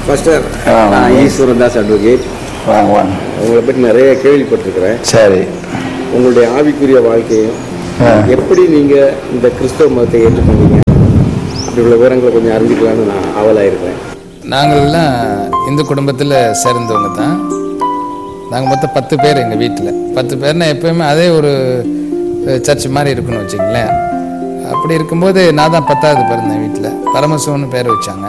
Pastor ஆ, நான் ஈஸ்வரன் Das advocate வாங்க வாங்க உங்களை பற்றி நிறைய கேள்விப்பட்டிருக்கிறேன் சரி உங்களுடைய ஆவிக்குரிய வாழ்க்கையும் ஆ. எப்படி நீங்கள் இந்த கிறிஸ்தவ மதத்தை ஏற்றுக்கொண்டீங்க அப்படி உள்ள விவரங்களை கொஞ்சம் அறிஞ்சிக்கலாம்னு நான் ஆவலாக இருக்கிறேன் நாங்கள்லாம் இந்து குடும்பத்தில் சேர்ந்தவங்க தான் நாங்கள் மொத்தம் பத்து பேர் எங்கள் வீட்டில் பத்து பேர்னா எப்பயுமே அதே ஒரு சர்ச் மாதிரி இருக்குன்னு வச்சுங்களேன் அப்படி இருக்கும்போது நான் தான் பத்தாவது பிறந்தேன் வீட்டில் பரமசிவன்னு பேர் வச்சாங்க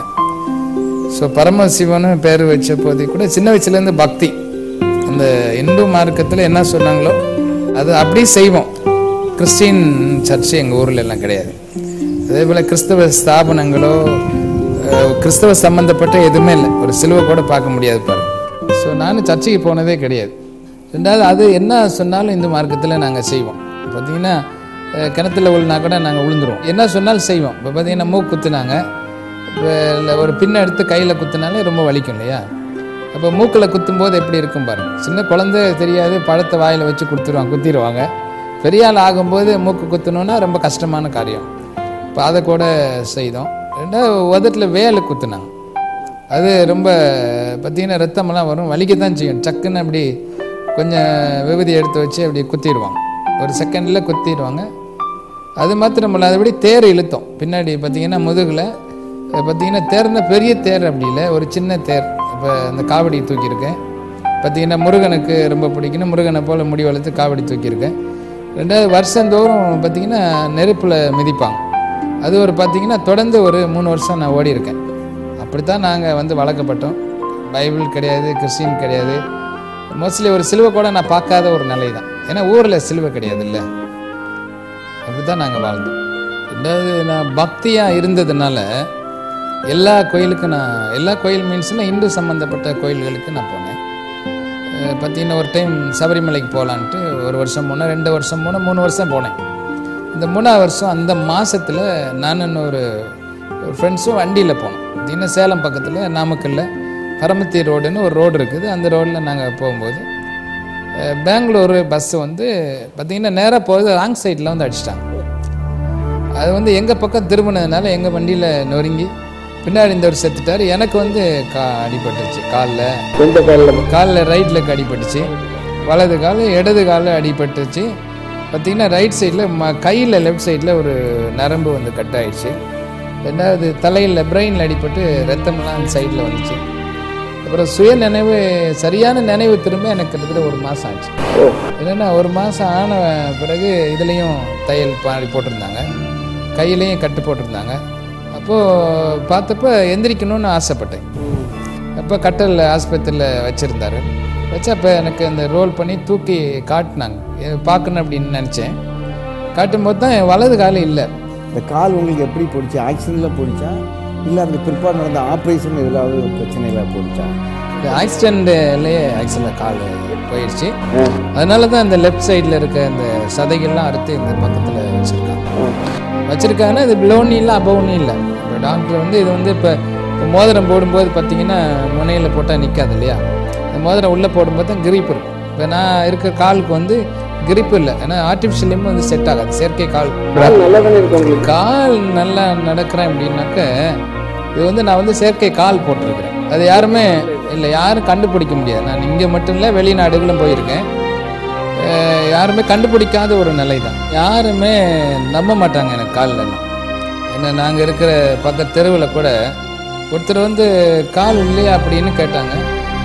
ஸோ பரமசிவன்னு பேர் வச்ச போது கூட சின்ன வயசுலேருந்து பக்தி அந்த இந்து மார்க்கத்தில் என்ன சொன்னாங்களோ அது அப்படியே செய்வோம் கிறிஸ்டின் சர்ச்சு எங்கள் ஊரில் எல்லாம் கிடையாது அதே போல் கிறிஸ்தவ ஸ்தாபனங்களோ அஹ், கிறிஸ்தவ சம்மந்தப்பட்ட எதுவுமே இல்லை ஒரு சிலுவை கூட பார்க்க முடியாது பாரு ஸோ நானும் சர்ச்சுக்கு போனதே கிடையாது ரெண்டாவது அது என்ன சொன்னாலும் இந்து மார்க்கத்தில் நாங்கள் செய்வோம் பார்த்தீங்கன்னா அஹ், கிணத்துல விழுனா கூட நாங்கள் விழுந்துருவோம் என்ன சொன்னாலும் செய்வோம் இப்போ பார்த்தீங்கன்னா மூக்கு குத்துனாங்க இப்போ இல்லை ஒரு பின்ன எடுத்து கையில் குத்துனாலே ரொம்ப வலிக்கும் இல்லையா அப்போ மூக்கில் குத்தும்போது எப்படி இருக்கும் பாருங்க சின்ன குழந்தை தெரியாது பழத்தை வாயில் வச்சு கொடுத்துருவாங்க குத்திடுவாங்க பெரிய ஆள் ஆகும்போது மூக்கு குத்தணுன்னா ரொம்ப கஷ்டமான காரியம் இப்போ அதை கூட செய்தோம் ரெண்டாவது உதட்டில் வேலை குத்துனாங்க அது ரொம்ப பார்த்தீங்கன்னா ரத்தமெல்லாம் வரும் வலிக்க தான் செய்யும் டக்குன்னு அப்படி கொஞ்சம் விபதி எடுத்து வச்சு அப்படி குத்திடுவாங்க ஒரு செகண்டில் குத்திடுவாங்க அது மாத்திரம் இல்லை அதுபடி தேர் இழுத்தோம் பின்னாடி பார்த்தீங்கன்னா முதுகில் பார்த்தீங்கன்னா தேர்னா பெரிய தேர் அப்படி இல்லை ஒரு சின்ன தேர் இப்போ அந்த காவடி தூக்கியிருக்கேன் பார்த்தீங்கன்னா முருகனுக்கு ரொம்ப பிடிக்குன்னு முருகனை போல் முடி வளர்த்து காவடி தூக்கியிருக்கேன் ரெண்டாவது வருஷந்தோறும் பார்த்தீங்கன்னா நெருப்பில் மிதிப்பாங்க அது ஒரு பார்த்தீங்கன்னா தொடர்ந்து ஒரு மூணு வருஷம் நான் ஓடி இருக்கேன் அப்படித்தான் நாங்கள் வந்து வளர்க்கப்பட்டோம் பைபிள் கிடையாது கிறிஸ்டின் கிடையாது மோஸ்ட்லி ஒரு சிலுவை கூட நான் பார்க்காத ஒரு நிலை தான் ஏன்னா ஊரில் சிலுவை கிடையாது இல்லை அப்படி தான் நாங்கள் வாழ்ந்தோம் ரெண்டாவது நான் பக்தியாக இருந்ததுனால எல்லா கோயிலுக்கும் நான் எல்லா கோயில் மீன்ஸ்னால் இந்து சம்மந்தப்பட்ட கோயில்களுக்கு நான் போனேன் அஹ் பார்த்தீங்கன்னா ஒரு டைம் சபரிமலைக்கு போகலான்ட்டு ஒரு வருஷம் போனேன் ரெண்டு வருஷம் போனேன் மூணு வருஷம் போனேன் இந்த மூணாவது வருஷம் அந்த மாதத்தில் நான் ஒரு ஒரு ஃப்ரெண்ட்ஸும் வண்டியில் போனோம் பார்த்தீங்கன்னா சேலம் பக்கத்தில் நாமக்கல்ல பரமத்தி ரோடுன்னு ஒரு ரோடு இருக்குது அந்த ரோட்டில் நாங்கள் போகும்போது அஹ் பெங்களூரு பஸ்ஸு வந்து பார்த்தீங்கன்னா நேராக போகுது ராங் சைடில் வந்து அடிச்சிட்டாங்க அது வந்து எங்கள் பக்கம் திரும்பினதுனால எங்கள் வண்டியில் நொறுங்கி பின்னாடி இந்த ஒரு செத்துட்டார் எனக்கு வந்து கா அடிபட்டுருச்சு காலில் எந்த காலில் காலில் ரைட்டில் அடிபட்டுச்சு வலது கால் இடது காலில் அடிபட்டுச்சு பார்த்தீங்கன்னா ரைட் சைடில் ம கையில் லெஃப்ட் சைடில் ஒரு நரம்பு வந்து கட் ஆயிடுச்சு ரெண்டாவது தலையில் பிரெயினில் அடிபட்டு ரத்தமெல்லாம் அந்த சைடில் வந்துச்சு அப்புறம் சுய நினைவு சரியான நினைவு திரும்ப எனக்கு கிட்டத்தட்ட ஒரு மாதம் ஆச்சு என்னென்னா ஒரு மாதம் ஆன பிறகு இதுலேயும் தையல் பாடி போட்டிருந்தாங்க கையிலையும் கட்டு போட்டிருந்தாங்க அப்போது பார்த்தப்ப எந்திரிக்கணும்னு ஆசைப்பட்டேன் அப்போ கட்டல் ஆஸ்பத்திரியில் வச்சுருந்தாரு வச்சு அப்போ எனக்கு அந்த ரோல் பண்ணி தூக்கி காட்டினாங்க இது பார்க்கணும் அப்படின்னு நினச்சேன் காட்டும்போது தான் என் வலது காலம் இல்லை இந்த கால் உங்களுக்கு எப்படி போடுச்சு ஆக்சிடென்ட்டில் போடுச்சா இல்லை அந்த பிற்பாடு நடந்த ஆப்ரேஷன் ஏதாவது பிரச்சனையில் போடுச்சா இந்த ஆக்சிடென்ட்லேயே ஆக்சிடென்ட் கால் போயிடுச்சு அதனால தான் இந்த லெஃப்ட் சைடில் இருக்க இந்த சதைகள்லாம் அறுத்து இந்த பக்கத்தில் வச்சுருக்காங்க வச்சுருக்காங்கன்னா இது பிலோனி இல்லை அபவுனி இல்லை இப்போ டாக்டர் வந்து இது வந்து இப்போ இப்போ மோதிரம் போடும்போது பார்த்தீங்கன்னா முனையில் போட்டால் நிற்காது இல்லையா இந்த மோதிரம் உள்ளே போடும்போது தான் கிரிப் இருக்கும் இப்போ நான் இருக்கிற காலுக்கு வந்து கிரிப் இல்லை ஏன்னா ஆர்டிஃபிஷியல் லிம் வந்து செட் ஆகாது செயற்கை கால் நல்லா தானே இருக்கு உங்களுக்கு கால் நல்லா நடக்கிறேன் அப்படின்னாக்க இது வந்து நான் வந்து செயற்கை கால் போட்டிருக்கிறேன் அது யாருமே இல்லை யாரும் கண்டுபிடிக்க முடியாது நான் இங்கே மட்டும் இல்லை வெளிநாடுகளும் போயிருக்கேன் அஹ் யாருமே கண்டுபிடிக்காத ஒரு நிலை தான் யாருமே நம்ப மாட்டாங்க எனக்கு காலில் ஏன்னா நாங்கள் இருக்கிற பக்கத்து தெருவில் கூட ஒருத்தர் வந்து கால் இல்லையா அப்படின்னு கேட்டாங்க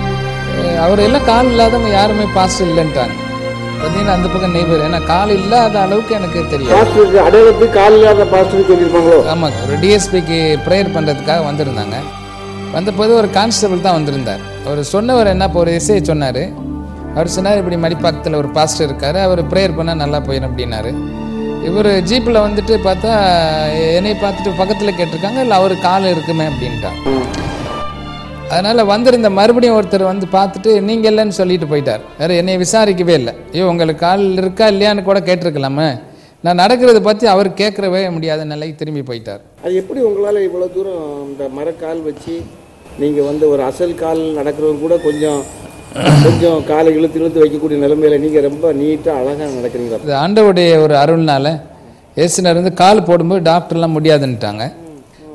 அஹ் அவர் எல்லாம் கால் இல்லாதவங்க யாருமே பாஸ் இல்லைன்ட்டாங்க பார்த்தீங்கன்னா அந்த பக்கம் நெய்பர் ஏன்னா கால் இல்லாத அளவுக்கு எனக்கு தெரியாது பாஸ்டருக்கு அடையாளத்துக்கு கால் இல்லாத பாஸ்டர் சொல்லியிருப்பாங்களோ ஆமாம் ஒரு டிஎஸ்பிக்கு ப்ரேயர் பண்ணுறதுக்காக வந்திருந்தாங்க வந்தபோது ஒரு கான்ஸ்டபிள் தான் வந்திருந்தார் அவர் சொன்னவர் என்ன இப்போ ஒரு இசையை சொன்னார் அவர் சொன்னார் இப்படி மடிப்பாக்கத்தில் ஒரு பாஸ்டர் இருக்கார் அவர் ப்ரேயர் பண்ணால் நல்லா போயிடும் அப்படின்னாரு இவர் ஜீப்பில் வந்துட்டு பார்த்தா என்னை பார்த்துட்டு பக்கத்தில் கேட்டிருக்காங்க இல்லை அவர் கால் இருக்குமே அப்படின்ட்டாங்க அதனால் வந்திருந்த மறுபடியும் ஒருத்தர் வந்து பார்த்துட்டு நீங்கள் இல்லைன்னு சொல்லிட்டு போயிட்டார் வேறு என்னை விசாரிக்கவே இல்லை ஐயோ உங்களுக்கு கால் இருக்கா இல்லையான்னு கூட கேட்டிருக்கலாமே நான் நடக்கிறத பற்றி அவர் கேட்கறவே முடியாத நிலைக்கு திரும்பி போயிட்டார் அது எப்படி உங்களால் இவ்வளோ தூரம் இந்த மரக்கால் வச்சு நீங்கள் வந்து ஒரு அசல் கால் நடக்கிறவங்க கூட கொஞ்சம் கொஞ்சம் காலை இழுத்து இழுத்து வைக்கக்கூடிய நிலைமையில நீங்கள் ரொம்ப நீட்டாக அழகாக நடக்கிறீங்களா இது ஆண்டவுடைய ஒரு அருள்னால ஏசுனர் வந்து கால் போடும்போது டாக்டர்லாம் முடியாதுன்ட்டாங்க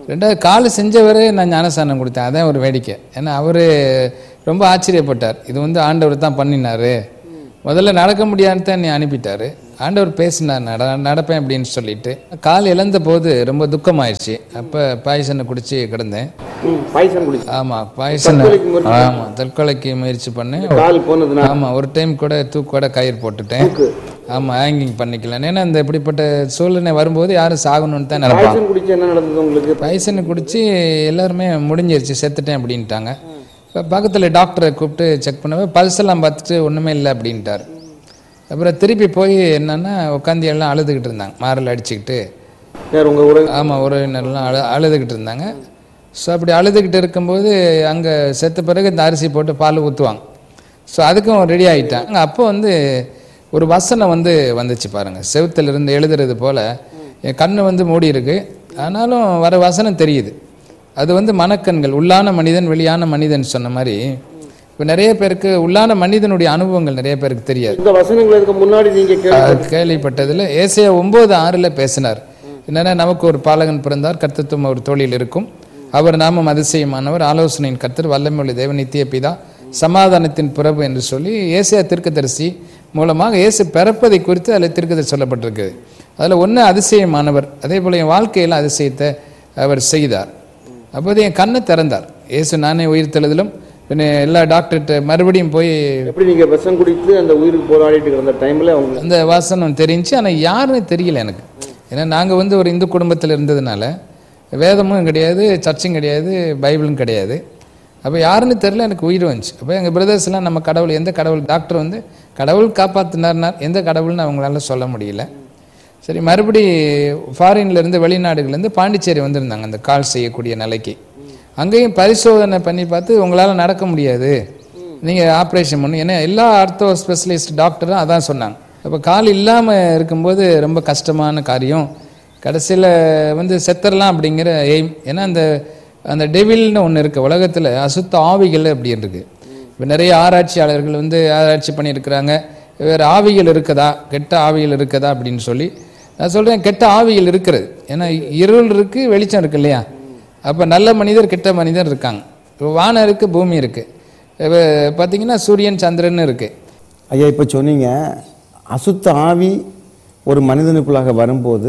ரெண்டாவது கால் செஞ்சவரே நான் ஞானஸ்தானம் கொடுத்தேன் அதான் ஒரு வேடிக்கை ஏன்னா அவர் ரொம்ப ஆச்சரியப்பட்டார் இது வந்து ஆண்டவர் தான் பண்ணினாரு முதல்ல நடக்க முடியாதுன்னு தான் நீ அனுப்பிட்டாரு ஆண்டவர் பேசினார் நட நடப்பேன் அப்படின்னு சொல்லிட்டு கால் இழந்த போது ரொம்ப துக்கமாயிடுச்சு அப்போ பாய்சனை குடிச்சு கிடந்தேன் ம் பாய்சன் குடிச்சு ஆமாம் பாய்சன் தற்கொலைக்கு முயற்சி ஆமாம் தற்கொலைக்கு முயற்சி பண்ணேன் கால் போனதுனால ஆமாம் ஒரு டைம் கூட தூக்கோட கயிறு போட்டுட்டேன் ஆமாம் ஹேங்கிங் பண்ணிக்கலாம் ஏன்னா இந்த இப்படிப்பட்ட சூழ்நிலை வரும்போது யாரும் சாகணும்னு தான் நினைப்பாங்க பாய்சன் குடிச்சு என்ன நடந்தது உங்களுக்கு பாய்சனை குடிச்சு எல்லாருமே முடிஞ்சிருச்சு செத்துட்டேன் அப்படின்ட்டாங்க இப்போ பக்கத்தில் டாக்டரை கூப்பிட்டு செக் பண்ணவே பல்ஸ் எல்லாம் பார்த்துட்டு ஒன்றுமே இல்லை அப்படின்ட்டார் அப்புறம் திருப்பி போய் என்னன்னா உட்காந்து எல்லாம் அழுதுகிட்டு இருந்தாங்க மாரில் அடிச்சுக்கிட்டு யார் உங்க உறவு ஆமாம் உறவினர்லாம் அழு அழுதுகிட்டு இருந்தாங்க ஸோ அப்படி அழுதுகிட்டு இருக்கும்போது அங்கே செத்த பிறகு இந்த அரிசி போட்டு பால் ஊற்றுவாங்க ஸோ அதுக்கும் ரெடி ஆகிட்டாங்க அப்போ வந்து ஒரு வசனம் வந்து வந்துச்சு பாருங்கள் செவுத்துல இருந்து எழுதுறது போல் என் கண்ணு வந்து மூடி இருக்கு ஆனாலும் வர வசனம் தெரியுது அது வந்து மனக்கண்கள் உள்ளான மனிதன் வெளியான மனிதன் சொன்ன மாதிரி இப்போ நிறைய பேருக்கு உள்ளான மனிதனுடைய அனுபவங்கள் நிறைய பேருக்கு தெரியாது இந்த வசனங்கள் இதுக்கு முன்னாடி நீங்க கேள்வி அது கேள்விப்பட்டதில் ஏசியா ஒன்பது ஆறில் பேசினார் என்னன்னா நமக்கு ஒரு பாலகன் பிறந்தார் கர்த்தத்துவம் ஒரு தொழில் இருக்கும் அவர் நாமம் அதிசயமானவர் ஆலோசனையின் கர்த்தர் வல்லமையுள்ள தேவன் நித்திய பிதா சமாதானத்தின் பிறப்பு என்று சொல்லி ஏசியா தீர்க்கதரிசி மூலமாக இயேசு பிறப்பதை குறித்து அதில் தீர்க்கதரிசி சொல்லப்பட்டிருக்கு அதில் ஒன்று அதிசயமானவர் அதே போல என் வாழ்க்கையில் அதிசயத்தை அவர் செய்தார் அப்போது என் கண்ணை திறந்தார் இயேசு நானே உயிர் தெழுதலும் பின்ன எல்லா டாக்டர்கிட்ட மறுபடியும் போய் எப்படி நீங்க விஷம் குடித்து அந்த உயிருக்கு போராடிட்டு இருந்த டைம்ல அவங்க அந்த வாசனம் தெரிஞ்சு ஆனால் யாருன்னு தெரியல எனக்கு ஏன்னா நாங்கள் வந்து ஒரு இந்து குடும்பத்தில் இருந்ததுனால வேதமும் கிடையாது சர்ச்சும் கிடையாது பைபிளும் கிடையாது அப்போ யாருன்னு தெரியல எனக்கு உயிர் வந்துச்சு அப்போ எங்கள் பிரதர்ஸ்லாம் நம்ம கடவுள் எந்த கடவுள் டாக்டர் வந்து கடவுள் காப்பாற்றினார்னார் எந்த கடவுள்னு அவங்களால சொல்ல முடியல சரி மறுபடி ஃபாரின்ல இருந்து வெளிநாடுகள்லேருந்து பாண்டிச்சேரி வந்திருந்தாங்க அந்த கால் செய்யக்கூடிய நிலைக்கு அங்கேயும் பரிசோதனை பண்ணி பார்த்து உங்களால் நடக்க முடியாது நீங்கள் ஆப்ரேஷன் பண்ணு ஏன்னா எல்லா ஆர்த்தோ ஸ்பெஷலிஸ்ட் டாக்டரும் அதான் சொன்னாங்க அப்போ கால் இல்லாமல் இருக்கும்போது ரொம்ப கஷ்டமான காரியம் கடைசியில் வந்து செத்தரலாம் அப்படிங்கிற எய்ம் ஏன்னா அந்த அந்த டெவில்னு ஒன்று இருக்குது உலகத்தில் அசுத்த ஆவிகள் அப்படி இருக்கு இப்போ நிறைய ஆராய்ச்சியாளர்கள் வந்து ஆராய்ச்சி பண்ணியிருக்கிறாங்க வேறு ஆவிகள் இருக்குதா கெட்ட ஆவிகள் இருக்குதா அப்படின்னு சொல்லி நான் சொல்கிறேன் கெட்ட ஆவிகள் இருக்கிறது ஏன்னா இருள் இருக்குது வெளிச்சம் இருக்கு இல்லையா அப்போ நல்ல மனிதர் கெட்ட மனிதர் இருக்காங்க இப்போ வானம் இருக்குது பூமி இருக்குது இப்போ பார்த்தீங்கன்னா சூரியன் சந்திரன் இருக்குது ஐயா இப்போ சொன்னீங்க அசுத்த ஆவி ஒரு மனிதனுக்குள்ளாக வரும்போது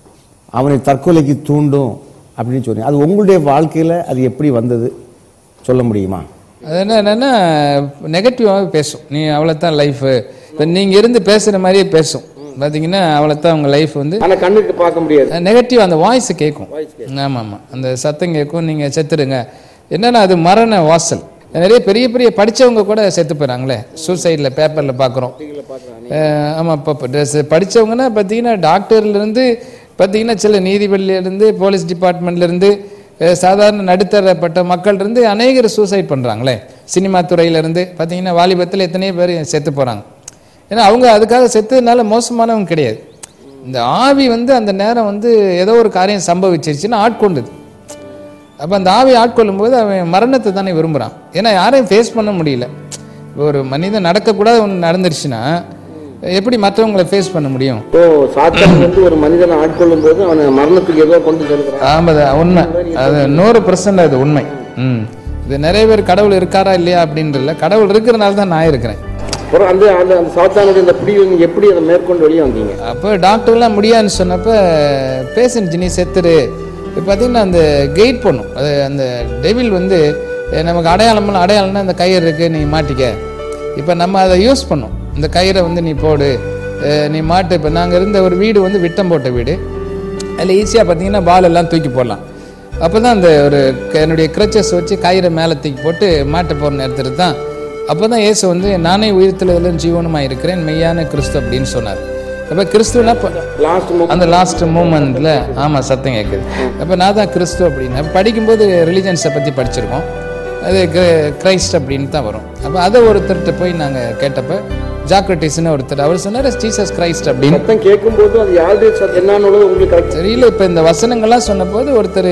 அவனை தற்கொலைக்கு தூண்டும் அப்படின்னு சொன்னீங்க அது உங்களுடைய வாழ்க்கையில் அது எப்படி வந்தது சொல்ல முடியுமா அது என்ன என்னன்னா நெகட்டிவாகவே பேசும் நீ அவ்வளோத்தான் லைஃபு இப்போ நீங்கள் இருந்து பேசுகிற மாதிரியே பேசும் பார்த்தீங்கன்னா அவ்வளோத்தான் உங்கள் லைஃப் வந்து ஆனா கண்ணுக்கு பார்க்க முடியாது நெகட்டிவ் அந்த வாய்ஸ் கேட்கும் ஆமாம் ஆமாம் அந்த சத்தம் கேட்கும் நீங்கள் செத்துடுங்க என்னன்னா அது மரண வாசல் நிறைய பெரிய பெரிய படிச்சவங்க கூட செத்து போயிறாங்களே சூசைடில் பேப்பரில் பார்க்குறோம் ஆமாம் இப்போ ட்ரெஸ் படித்தவங்கன்னா பார்த்தீங்கன்னா டாக்டர்லேருந்து பார்த்தீங்கன்னா சில நீதிபதியிலேருந்து போலீஸ் டிபார்ட்மெண்ட்லேருந்து சாதாரண நடுத்தரப்பட்ட மக்கள் இருந்து அநேகர் சூசைட் பண்ணுறாங்களே சினிமா துறையிலேருந்து பார்த்தீங்கன்னா வாலிபத்தில் எத்தனையோ பேர் செத்து போகிறாங்க ஏன்னா அவங்க அதுக்காக செத்ததுனால மோசமானவங்க கிடையாது இந்த ஆவி வந்து அந்த நேரம் வந்து ஏதோ ஒரு காரியம் சம்பவிச்சிருச்சுன்னா ஆட்கொண்டுது அப்போ அந்த ஆவி ஆட்கொள்ளும் போது அவன் மரணத்தை தானே விரும்புகிறான் ஏன்னா யாரையும் ஃபேஸ் பண்ண முடியல இப்போ ஒரு மனிதன் நடக்கக்கூடாத ஒன்று நடந்துருச்சுன்னா எப்படி மற்றவங்களை ஃபேஸ் பண்ண முடியும் இப்போ சாத்தான் வந்து ஒரு மனிதனை ஆட்கொள்ளும் போது அவனை மரணத்துக்கு ஏதோ கொண்டு செல்கிறான் ஆமாம் அது உண்மை அது நூறு பர்சன்ட் அது உண்மை ம் இது நிறைய பேர் கடவுள் இருக்காரா இல்லையா அப்படின்றல கடவுள் இருக்கிறனால தான் நான் இருக்கிறேன் அப்புறம் அந்த அந்த அந்த சாத்தானுடைய இந்த பிடி நீங்க எப்படி அதை மேற்கொண்டு வெளியே வந்தீங்க அப்போ டாக்டர்லாம் முடியாதுன்னு சொன்னப்போ பேஷண்ட் நீ செத்துரு இப்போ பார்த்தீங்கன்னா அந்த கைட் பண்ணும் அது அந்த டெவில் வந்து அஹ், நமக்கு அடையாளம் அடையாளம்னா அந்த கயிறு இருக்கு நீ மாட்டிக்க இப்போ நம்ம அதை யூஸ் பண்ணோம் இந்த கயிறை வந்து நீ போடு அஹ், நீ மாட்டு இப்போ நாங்கள் இருந்த ஒரு வீடு வந்து விட்டம் போட்ட வீடு அதில் ஈஸியாக பார்த்தீங்கன்னா பால் எல்லாம் தூக்கி போடலாம் அப்போ தான் அந்த ஒரு க- என்னுடைய கிரச்சஸ் வச்சு கயிறை மேலே தூக்கி போட்டு மாட்ட போகிற நேரத்தில் தான் அப்போ தான் இயேசு வந்து நானே உயிர்த்தெழுதலும் ஜீவனுமாக இருக்கிறேன் மெய்யான கிறிஸ்து அப்படின்னு சொன்னார் அப்போ கிறிஸ்துவனா இப்போ லாஸ்ட் அந்த லாஸ்ட் மூமெண்ட்ல ஆமா சத்தம் கேட்குது அப்போ நான் தான் கிறிஸ்து அப்படின்னு அப்ப படிக்கும்போது ரிலிஜன்ஸை பற்றி படிச்சிருக்கோம் அது கிற- கிரைஸ்ட் அப்படின்னு தான் வரும் அப்போ அதை ஒருத்தர்கிட்ட போய் நாங்கள் கேட்டப்ப ஜாக்ரட்டிஸ்னு ஒருத்தர் அவர் சொன்னார் ஜீசஸ் கிரைஸ்ட் அப்படின்னு சத்தம் கேட்கும் போது அது யாருடைய சத்தம் என்னன்னு உங்களுக்கு கரெக்ட் தெரியல இப்போ இந்த வசனங்கள்லாம் சொன்னபோது ஒருத்தர்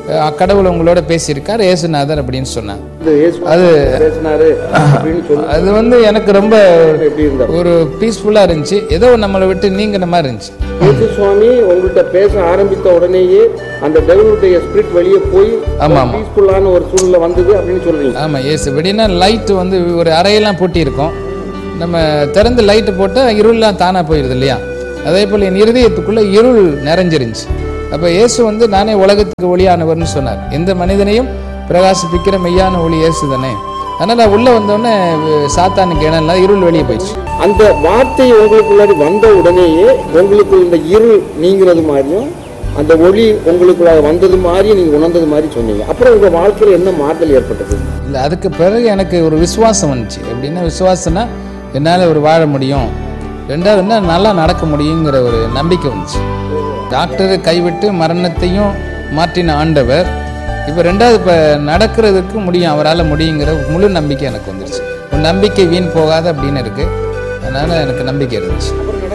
அஹ், கடவுள் உங்களோட பேசியிருக்கார் ஏசுநாதர் அப்படின்னு சொன்னாங்க இந்த இயேசு பேசினாரு அப்படின்னு சொல்லி அது வந்து எனக்கு ரொம்ப எப்படி இருந்தார் ஒரு பீஸ்ஃபுல்லாக இருந்துச்சு ஏதோ நம்மளை விட்டு நீங்கின மாதிரி இருந்துச்சு இயேசு சுவாமி உங்கள்கிட்ட பேச ஆரம்பித்த உடனேயே அந்த டெவலுடைய ஸ்பிரிட் வெளியே போய் ஆமா, ஆமா. பீஸ்ஃபுல்லான ஒரு சூழ்நிலை வந்தது அப்படின்னு சொல்றீங்க ஆமாம் ஏசு எப்படின்னா லைட்டு வந்து ஒரு அறையெல்லாம் பூட்டி இருக்கும் நம்ம திறந்து லைட்டு போட்டால் இருள்லாம் தானாக போயிடுது இல்லையா அதே போல் என் இருதயத்துக்குள்ளே இருள் நிறைஞ்சிருந்துச்சு அப்போ இயேசு வந்து நானே உலகத்துக்கு ஒளியானவர்னு சொன்னார் எந்த மனிதனையும் பிரகாசிப்பிக்கிற மெய்யான ஒளி இயேசு தானே அதனால் உள்ளே வந்தோடனே சாத்தானுக்கு இடம் இல்லை இருள் வெளியே போயிடுச்சு அந்த வார்த்தை உங்களுக்குள்ளாடி வந்த உடனேயே உங்களுக்கு இந்த இருள் நீங்கிறது மாதிரியும் அந்த ஒளி உங்களுக்குள்ள வந்தது மாதிரி நீங்க உணர்ந்தது மாதிரி சொன்னீங்க அப்புறம் உங்க வாழ்க்கையில என்ன மாறுதல் ஏற்பட்டது இல்லை அதுக்கு பிறகு எனக்கு ஒரு விசுவாசம் வந்துச்சு எப்படின்னா விசுவாசம்னா என்னால் ஒரு வாழ முடியும் ரெண்டாவது என்ன நல்லா நடக்க முடியுங்கிற ஒரு நம்பிக்கை வந்துச்சு டாக்டரை கைவிட்டு மரணத்தையும் மாற்றின ஆண்டவர் இப்போ ரெண்டாவது இப்போ நடக்கிறதுக்கு முடியும் அவரால் முடியுங்கிற முழு நம்பிக்கை எனக்கு வந்துருச்சு ஒரு நம்பிக்கை வீண் போகாத அப்படின்னு இருக்கு அதனால எனக்கு நம்பிக்கை இருந்துச்சு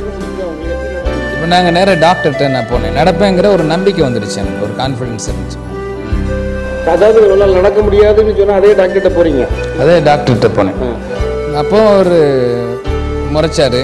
இப்போ நாங்கள் நேராக டாக்டர்கிட்ட நான் போனேன் நடப்பேங்கிற ஒரு நம்பிக்கை வந்துருச்சு எனக்கு ஒரு கான்ஃபிடன்ஸ் இருந்துச்சு அதாவது உங்களால் நடக்க முடியாதுன்னு சொன்னா அதே டாக்டர்கிட்ட போறீங்க அதே டாக்டர்கிட்ட போனேன் அப்போ ஒரு முறைச்சாரு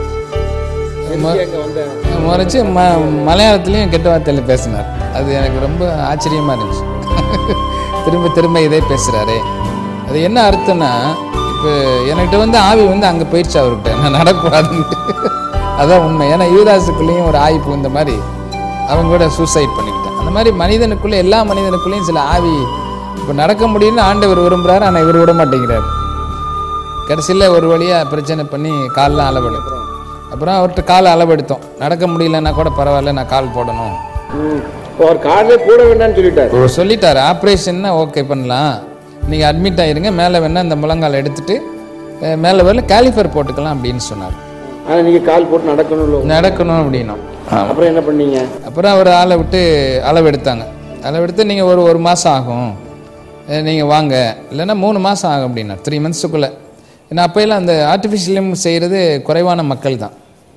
மு- அங்க வந்தேன் முறைச்சு ம மலையாளத்துலேயும் கெட்ட வார்த்தையில் பேசினார் அது எனக்கு ரொம்ப ஆச்சரியமாக இருந்துச்சு திரும்ப திரும்ப இதே பேசுகிறாரே அது என்ன அர்த்தம்னா இப்போ என்கிட்ட வந்து ஆவி வந்து அங்கே போயிடுச்சு அவர்கிட்ட நான் நடக்கூடாதுன்ட்டு அதான் உண்மை ஏன்னா யுவராசுக்குள்ளேயும் ஒரு ஆவி புகுந்த மாதிரி அவங்க கூட சூசைட் பண்ணிக்கிட்டேன் அந்த மாதிரி மனிதனுக்குள்ளே எல்லா மனிதனுக்குள்ளேயும் சில ஆவி இப்போ நடக்க முடியும்னு ஆண்டவர் விரும்புகிறாரு ஆனால் இவர் விட மாட்டேங்கிறார் கடைசியில் ஒரு வழியாக பிரச்சனை பண்ணி கால்லாம் அளவெடுத்தோம் அப்புறம் அவர்கிட்ட காலை அளவெடுத்தோம் நடக்க முடியலன்னா கூட பரவாயில்ல நான் கால் போடணும் ம். இப்போ அவர் கார்டே போட வேண்டாம்னு சொல்லிட்டாரு அவர் சொல்லிட்டாரு ஆப்ரேஷன்னா ஓகே பண்ணலாம் நீங்கள் அட்மிட் ஆயிருங்க மேலே வேணால் இந்த முழங்கால் எடுத்துட்டு அஹ், மேலே வரல கேலிஃபர் போட்டுக்கலாம் அப்படின்னு சொன்னார் ஆனா நீங்க கால் போட்டு நடக்கணும்ல நடக்கணும் அப்படின்னும் அப்புறம் என்ன பண்ணீங்க அப்புறம் அவர் ஆளை விட்டு அளவெடுத்தாங்க அளவெடுத்து நீங்கள் ஒரு ஒரு மாதம் ஆகும் நீங்கள் வாங்க இல்லைன்னா மூணு மாதம் ஆகும் அப்படின்னா த்ரீ மந்த்ஸுக்குள்ளே ஏன்னா அப்போயெல்லாம் அந்த ஆர்டிஃபிஷியலும் செய்கிறது குறைவான மக்கள் தான்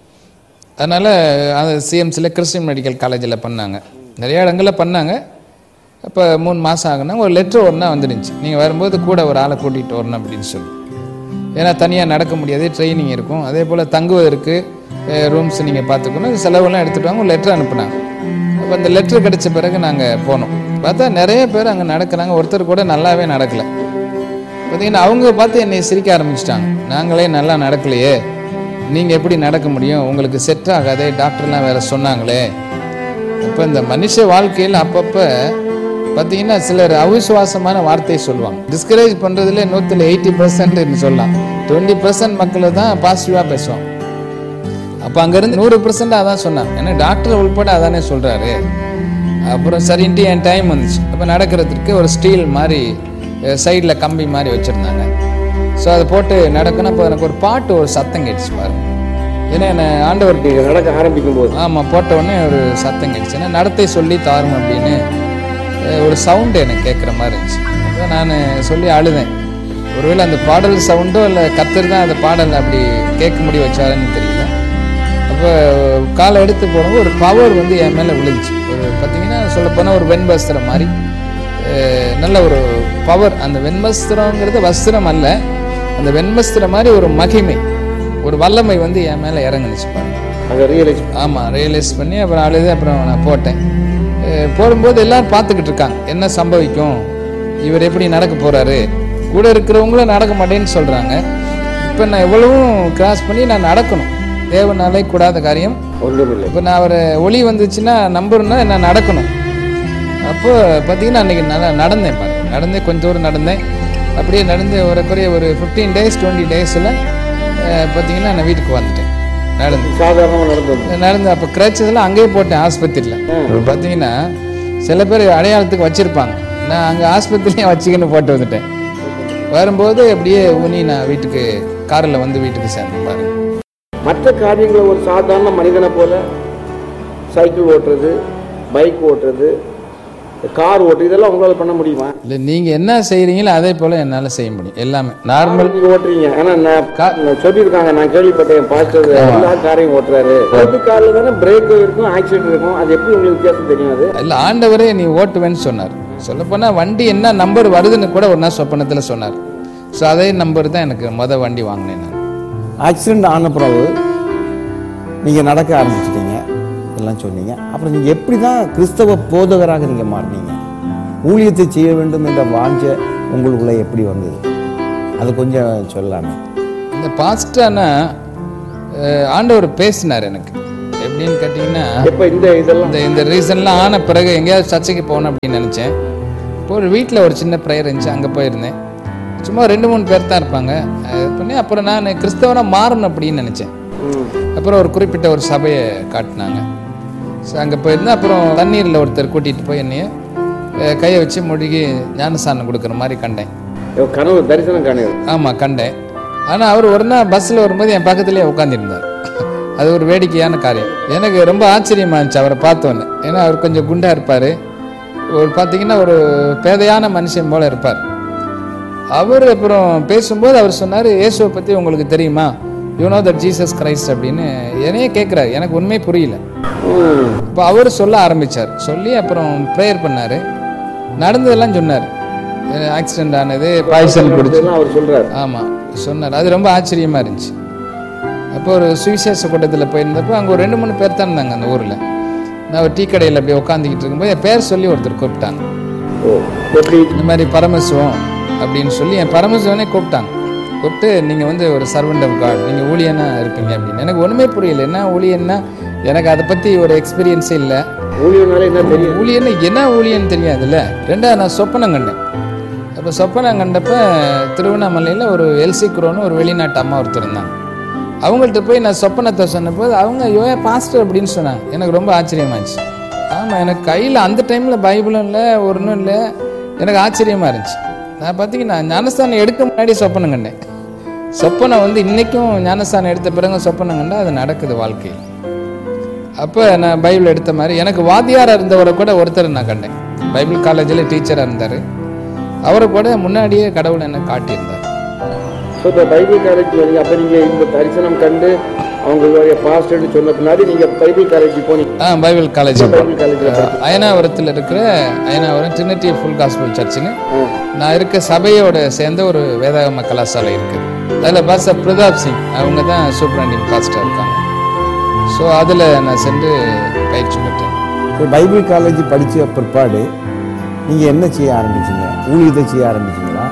அதனால் அந்த சிஎம்சியில் கிறிஸ்டின் மெடிக்கல் காலேஜில் பண்ணாங்க நிறைய இடங்களில் பண்ணாங்க அப்போ மூணு மாதம் ஆகுனா ஒரு லெட்ரு ஒன்றா வந்துருந்துச்சு நீங்கள் வரும்போது கூட ஒரு ஆளை கூட்டிகிட்டு வரணும் அப்படின்னு சொல்லி ஏன்னா தனியாக நடக்க முடியாது ட்ரைனிங் இருக்கும் அதே போல் தங்குவதற்கு ரூம்ஸ் நீங்கள் பார்த்துக்கணும் செலவெல்லாம் எடுத்துகிட்டு வாங்க ஒரு லெட்டர் அனுப்புனாங்க அப்போ அந்த லெட்ரு கிடைச்ச பிறகு நாங்கள் போனோம் பார்த்தா நிறைய பேர் அங்கே நடக்கிறாங்க ஒருத்தர் கூட நல்லாவே நடக்கலை பார்த்தீங்கன்னா அவங்க பார்த்து என்னை சிரிக்க ஆரம்பிச்சிட்டாங்க நாங்களே நல்லா நடக்கலையே நீங்கள் எப்படி நடக்க முடியும் உங்களுக்கு செட் ஆகாதே டாக்டர்லாம் வேற சொன்னாங்களே அப்போ இந்த மனுஷ வாழ்க்கையில் அப்பப்போ பார்த்தீங்கன்னா சிலர் அவிசுவாசமான வார்த்தையை சொல்லுவாங்க டிஸ்கரேஜ் பண்ணுறதுல நூற்றில் எயிட்டி பர்சன்ட்னு சொல்லலாம் டுவெண்ட்டி பர்சன்ட் மக்கள் தான் பாசிட்டிவாக பேசுவாங்க அப்போ அங்கேருந்து நூறு பர்சன்ட் அதான் சொன்னாங்க ஏன்னா டாக்டர் உள்பட அதானே சொல்கிறாரு அப்புறம் சரின்ட்டு என் டைம் வந்துச்சு அப்போ நடக்கிறதுக்கு ஒரு ஸ்டீல் மாதிரி சைடில் கம்பி மாதிரி வச்சுருந்தாங்க ஸோ அதை போட்டு நடக்கணும் அப்போ எனக்கு ஒரு பாட்டு ஒரு சத்தம் கேட்டுச்சு பாருங்க ஏன்னா என்னை ஆண்டவர் நீங்க நடக்க ஆரம்பிக்கும் போது ஆமாம் போட்ட உடனே ஒரு சத்தம் கேட்டுச்சு ஏன்னா நடத்தை சொல்லி தாரும் அப்படின்னு அஹ், ஒரு சவுண்டு எனக்கு கேட்குற மாதிரி இருந்துச்சு அப்போ நான் சொல்லி அழுதேன் ஒருவேளை அந்த பாடல் சவுண்டோ இல்லை கத்தர் தான் அந்த பாடல் அப்படி கேட்க முடிய வச்சாருன்னு தெரியல அப்போ காலை எடுத்து போனப்போ ஒரு பவர் வந்து என் மேலே விழுந்துச்சு ஒரு பார்த்தீங்கன்னா சொல்லப்போனால் ஒரு வெண்வஸ்திரம் மாதிரி அஹ், நல்ல ஒரு பவர் அந்த வெண்வஸ்திரங்கிறது வஸ்திரம் அல்ல அந்த வெண்வஸ்திரம் மாதிரி ஒரு மகிமை ஒரு வல்லமை வந்து என் மேலே இறங்குனுச்சு பாருங்க அங்க ரியலைஸ் ஆமாம் ரியலைஸ் பண்ணி அப்புறம் அழுது அப்புறம் நான் போட்டேன் அஹ் போடும்போது எல்லாரும் பார்த்துக்கிட்டு இருக்காங்க என்ன சம்பவிக்கும் இவர் எப்படி நடக்க போகிறாரு கூட இருக்கிறவங்களும் நடக்க மாட்டேன்னு சொல்கிறாங்க இப்போ நான் எவ்வளவும் கிராஸ் பண்ணி நான் நடக்கணும் தேவனாலே கூடாத காரியம் ஒன்றுமில்லை இப்போ நான் அவர் ஒளி வந்துச்சுன்னா நம்புறேன்னா நான் நடக்கணும் அப்போ பார்த்தீங்கன்னா அன்றைக்கி நல்லா நடந்தேன் பாருங்க நடந்தேன் கொஞ்சம் தூரம் நடந்தேன் அப்படியே நடந்து ஒரு குறைய ஒரு ஃபிஃப்டீன் டேஸ் டுவெண்ட்டி டேஸில் பார்த்தீங்கன்னா நான் வீட்டுக்கு வந்துட்டேன் நடந்து சாதாரணமா நடந்து வந்து நடந்து அப்போ கிரச்சதெல்லாம் அங்கேயே போட்டேன் ஆஸ்பத்திரியில் இப்போ பார்த்தீங்கன்னா சில பேர் அடையாளத்துக்கு வச்சுருப்பாங்க நான் அங்கே ஆஸ்பத்திரியும் வச்சுக்கின்னு போட்டு வந்துட்டேன் வரும்போது அப்படியே ஊனி நான் வீட்டுக்கு காரில் வந்து வீட்டுக்கு சேர்ந்தேன் பாருங்க மற்ற காரியங்களை ஒரு சாதாரண மனிதனை போல சைக்கிள் ஓட்டுறது பைக் ஓட்டுறது கார் ஓட்டு இதெல்லாம் உங்களால் பண்ண முடியுமா இல்லை நீங்கள் என்ன செய்கிறீங்களோ அதே போல் என்னால் செய்ய முடியும் எல்லாமே நார்மல் நீங்க ஓட்டுறீங்க ஆனா நான் நான் சொல்லியிருக்காங்க நான் கேள்விப்பட்டேன் பாஸ்டர் எல்லா காரையும் ஓட்டுறாரு ஒரு காரில் தானே பிரேக் இருக்கும் ஆக்சிடென்ட் இருக்கும் அது எப்படி உங்களுக்கு வித்தியாசம் தெரியும் அது இல்லை ஆண்டவரே நீ ஓட்டுவேன்னு சொன்னார் சொல்லப்போனால் வண்டி என்ன நம்பர் வருதுன்னு கூட ஒரு நாள் சொப்பனத்தில் சொன்னார் ஸோ அதே நம்பர் தான் எனக்கு மொதல் வண்டி வாங்கினேன் நான் ஆக்சிடென்ட் ஆன பிறகு நீங்கள் நடக்க ஆரம்பிச்சிட்டீங்க எல்லாம் சொன்னீங்க அப்புறம் நீங்கள் எப்படி தான் கிறிஸ்தவ போதகராக நீங்கள் மாறினீங்க ஊழியத்தை செய்ய வேண்டும் என்ற வாஞ்ச உங்களுக்குள்ளே எப்படி வந்தது அது கொஞ்சம் சொல்லலாமே இந்த பாஸ்டானா ஆண்டவர் பேசினார் எனக்கு எப்படின்னு கேட்டிங்கன்னா எப்ப இந்த இதெல்லாம் இந்த இந்த ரீசன்லாம் ஆன பிறகு எங்கேயாவது சர்ச்சைக்கு போகணும் அப்படின்னு நினச்சேன் இப்போ ஒரு வீட்டில் ஒரு சின்ன ப்ரேயர் இருந்துச்சு அங்கே போயிருந்தேன் சும்மா ரெண்டு மூணு பேர் தான் இருப்பாங்க அது பண்ணி அப்புறம் நான் கிறிஸ்தவனாக மாறணும் அப்படின்னு நினச்சேன் ம். அப்புறம் ஒரு குறிப்பிட்ட ஒரு சபையை காட்டினாங்க ஸோ அங்கே போயிருந்தேன் அப்புறம் தண்ணீரில் ஒருத்தர் கூட்டிகிட்டு போய் என்னைய அஹ், கையை வச்சு முழுகி ஞானஸ்தானம் கொடுக்குற மாதிரி கண்டேன் ஐயோ, கனவு தரிசனம் காணுது ஆமாம் கண்டேன் ஆனால் அவர் ஒரு நாள் பஸ்ஸில் வரும்போது என் பக்கத்துலேயே உட்காந்துருந்தார் அது ஒரு வேடிக்கையான காரியம் எனக்கு ரொம்ப ஆச்சரியமா இருந்துச்சு அவரை பார்த்தோன்னே ஏன்னா அவர் கொஞ்சம் குண்டா இருப்பார் ஒரு பார்த்தீங்கன்னா ஒரு பேதையான மனுஷன் போல இருப்பார் அவர் அப்புறம் பேசும்போது அவர் சொன்னார் இயேசுவை பற்றி உங்களுக்கு தெரியுமா you know that Jesus Christ அப்படின்னு என்னையே கேட்குறாரு எனக்கு உண்மை புரியல ம். இப்போ அவர் சொல்ல ஆரம்பிச்சார் சொல்லி அப்புறம் ப்ரேயர் பண்ணார் நடந்ததெல்லாம் சொன்னார் ஆக்சிடென்ட் ஆனது பாய்சல் குடிச்சு இதெல்லாம் அவர் சொல்றாரு ஆமாம் சொன்னார் அது ரொம்ப ஆச்சரியமாக இருந்துச்சு அப்போ ஒரு சுவிசேஷ கூட்டத்தில் போயிருந்தப்போ அங்கே ஒரு ரெண்டு மூணு பேர் தான் இருந்தாங்க அந்த ஊரில் நான் ஒரு டீ கடையில் அப்படியே உட்காந்துக்கிட்டு இருக்கும்போது என் பேர் சொல்லி ஒருத்தர் கூப்பிட்டாங்க ஓ எப்படி இந்த மாதிரி பரமசிவம் அப்படின்னு சொல்லி என் பரமசிவனே கூப்பிட்டாங்க கூப்பிட்டு நீங்கள் வந்து ஒரு சர்வெண்ட் ஆஃப் காட் நீங்கள் ஊழியனா இருப்பீங்க அப்படின்னு எனக்கு ஒன்றுமே புரியல என்ன ஊழியன்னா எனக்கு அதை பற்றி ஒரு எக்ஸ்பீரியன்ஸே இல்லை ஊழியனால என்ன தெரியும் ஊழியன்னு என்ன ஊழியன்னு தெரியாதுல்ல ரெண்டாவது நான் சொப்பனம் கண்டேன் அப்போ சொப்பனம் கண்டப்ப திருவண்ணாமலையில் ஒரு எல்சி குரோன்னு ஒரு வெளிநாட்டு அம்மா ஒருத்தர் இருந்தாங்க அவங்கள்ட்ட போய் நான் சொப்பனத்தை சொன்னபோது அவங்க யோயா பாஸ்டர் அப்படின்னு சொன்னாங்க எனக்கு ரொம்ப ஆச்சரியமாச்சு ஆமாம் எனக்கு கையில் அந்த டைமில் பைபிளும் இல்லை ஒன்றும் இல்லை எனக்கு ஆச்சரியமாக இருந்துச்சு நான் பார்த்தீங்கன்னா ஞானஸ்தானம் எடுக்க முன்னாடி சொப்பனம் கண்டேன் சொப்பனம் வந்து இன்றைக்கும் ஞானஸ்தானம் எடுத்த பிறகு சொப்பனம் கண்டா அது நடக்குது வாழ்க்கையில் அப்போ நான் பைபிள் எடுத்த மாதிரி எனக்கு வாத்தியாராக இருந்தவரை கூட ஒருத்தர் நான் கண்டேன் பைபிள் காலேஜில் டீச்சராக இருந்தார் அவரை கூட முன்னாடியே கடவுள் என்ன காட்டியிருந்தார் ஸோ இந்த பைபிள் காலேஜ் வரீங்க அப்போ நீங்கள் இந்த தரிசனம் கண்டு அவங்களுடைய பாஸ்டர்னு சொன்ன பின்னாடி நீங்கள் பைபிள் காலேஜ் போனீங்க ஆ பைபிள் காலேஜ் பைபிள் காலேஜில் அயனாவரத்தில் இருக்கிற அயனாவரம் ட்ரினிட்டி ஃபுல் காஸ்பிள் சர்ச்சுன்னு நான் இருக்க சபையோட சேர்ந்த ஒரு வேதாகம கலாசாலை இருக்குது அதில் பாச பிரதாப் சிங் அவங்க தான் சூப்பரண்டிங் பாஸ்டர் இருக்காங்க ஸோ அதில் நான் சென்று பயிற்சி பெற்றேன் இப்போ பைபிள் காலேஜ் படித்த பிற்பாடு நீங்கள் என்ன செய்ய ஆரம்பிச்சீங்க ஊழியத்தை செய்ய ஆரம்பிச்சீங்களா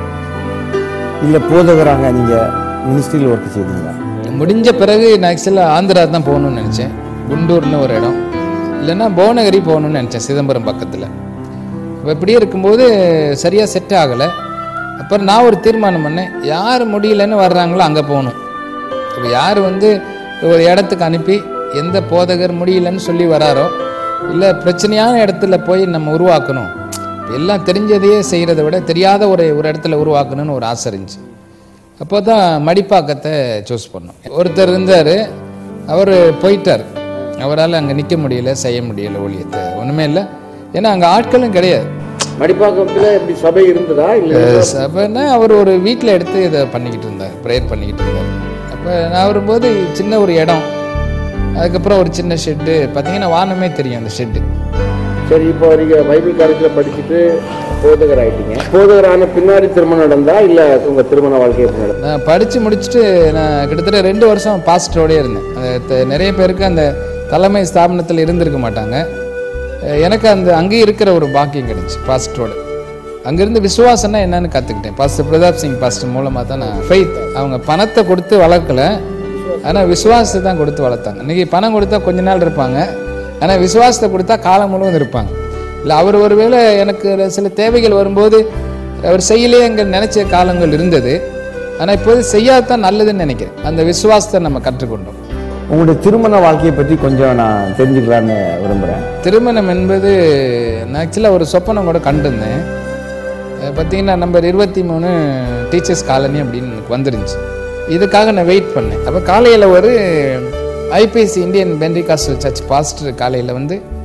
இல்லை போதகராக நீங்கள் மினிஸ்ட்ரியில் ஒர்க் செய்தீங்களா முடிஞ்ச பிறகு நான் ஆக்சுவலாக ஆந்திரா தான் போகணும்னு நினச்சேன் குண்டூர்னு ஒரு இடம் இல்லைன்னா புவனகிரி போகணும்னு நினச்சேன் சிதம்பரம் பக்கத்தில் இப்போ இப்படியே இருக்கும்போது சரியாக செட் ஆகலை அப்புறம் நான் ஒரு தீர்மானம் பண்ணேன் யார் முடியலன்னு வர்றாங்களோ அங்கே போகணும் இப்போ யார் வந்து ஒரு இடத்துக்கு அனுப்பி எந்த போதகர் முடியலன்னு சொல்லி வராரோ இல்லை பிரச்சனையான இடத்துல போய் நம்ம உருவாக்கணும் எல்லாம் தெரிஞ்சதையே செய்கிறத விட தெரியாத ஒரு ஒரு இடத்துல உருவாக்கணும்னு ஒரு ஆசை இருந்துச்சு அப்போ தான் மடிப்பாக்கத்தை சூஸ் பண்ணோம் ஒருத்தர் இருந்தார் அவர் போயிட்டார் அவரால் அங்கே நிற்க முடியல செய்ய முடியல ஊழியத்தை ஒன்றுமே இல்லை ஏன்னா அங்கே ஆட்களும் கிடையாது மடிப்பாக்கத்தில் எப்படி சபை இருந்ததா இல்லை சபைன்னா அவர் ஒரு வீட்டில் எடுத்து இதை பண்ணிக்கிட்டு இருந்தார் ப்ரேயர் பண்ணிக்கிட்டு இருந்தார் அப்போ நான் வரும்போது சின்ன ஒரு இடம் அதுக்கப்புறம் ஒரு சின்ன ஷெட்டு பார்த்தீங்கன்னா வானமே தெரியும் அந்த ஷெட்டு சரி இப்போ நீங்கள் பைபிள் காலேஜில் படிச்சுட்டு போதகர் ஆயிட்டீங்க போதகர் ஆன பின்னாடி திருமணம் நடந்தா இல்லை உங்கள் திருமண வாழ்க்கை எப்படி நடந்தது நான் படித்து முடிச்சுட்டு நான் கிட்டத்தட்ட ரெண்டு வருஷம் பாஸ்டரோடய இருந்தேன் அது த- நிறைய பேருக்கு அந்த தலைமை ஸ்தாபனத்தில் இருந்திருக்க மாட்டாங்க அஹ் எனக்கு அந்த அங்கேயும் இருக்கிற ஒரு பாக்கியம் கிடைச்சு பாஸ்டரோட அங்கேருந்து விசுவாசம்னா என்னன்னு கற்றுக்கிட்டேன் பாஸ்டர் பிரதாப் சிங் பாஸ்டர் மூலமாக தான் நான் ஃபெய்த் அவங்க பணத்தை கொடுத்து வளர்க்கல ஆனால் விசுவாசத்தை தான் கொடுத்து வளர்த்தாங்க இன்றைக்கி பணம் கொடுத்தா கொஞ்ச நாள் இருப்பாங்க ஆனால் விசுவாசத்தை கொடுத்தா காலம் முழுவதும் இருப்பாங்க இல்லை அவர் ஒருவேளை எனக்கு ஒரு சில தேவைகள் வரும்போது அவர் செய்யலையே எங்க நினைச்ச காலங்கள் இருந்தது ஆனால் இப்போது செய்யாதான் நல்லதுன்னு நினைக்கிறேன் அந்த விசுவாசத்தை நம்ம கற்றுக்கொண்டோம் உங்களுடைய திருமண வாழ்க்கையை பற்றி கொஞ்சம் நான் தெரிஞ்சுக்கலான்னு விரும்புகிறேன் திருமணம் என்பது நான் ஆக்சுவலாக ஒரு சொப்பனம் கூட கண்டிருந்தேன் அஹ் பார்த்தீங்கன்னா நம்பர் இருபத்தி மூணு டீச்சர்ஸ் காலனி அப்படின்னு எனக்கு வந்துருந்துச்சு இதுக்காக நான் வெயிட் பண்ணேன் அப்போ காலையில் ஒரு IPC Indian Pentecostal church pastor காலையில் வந்து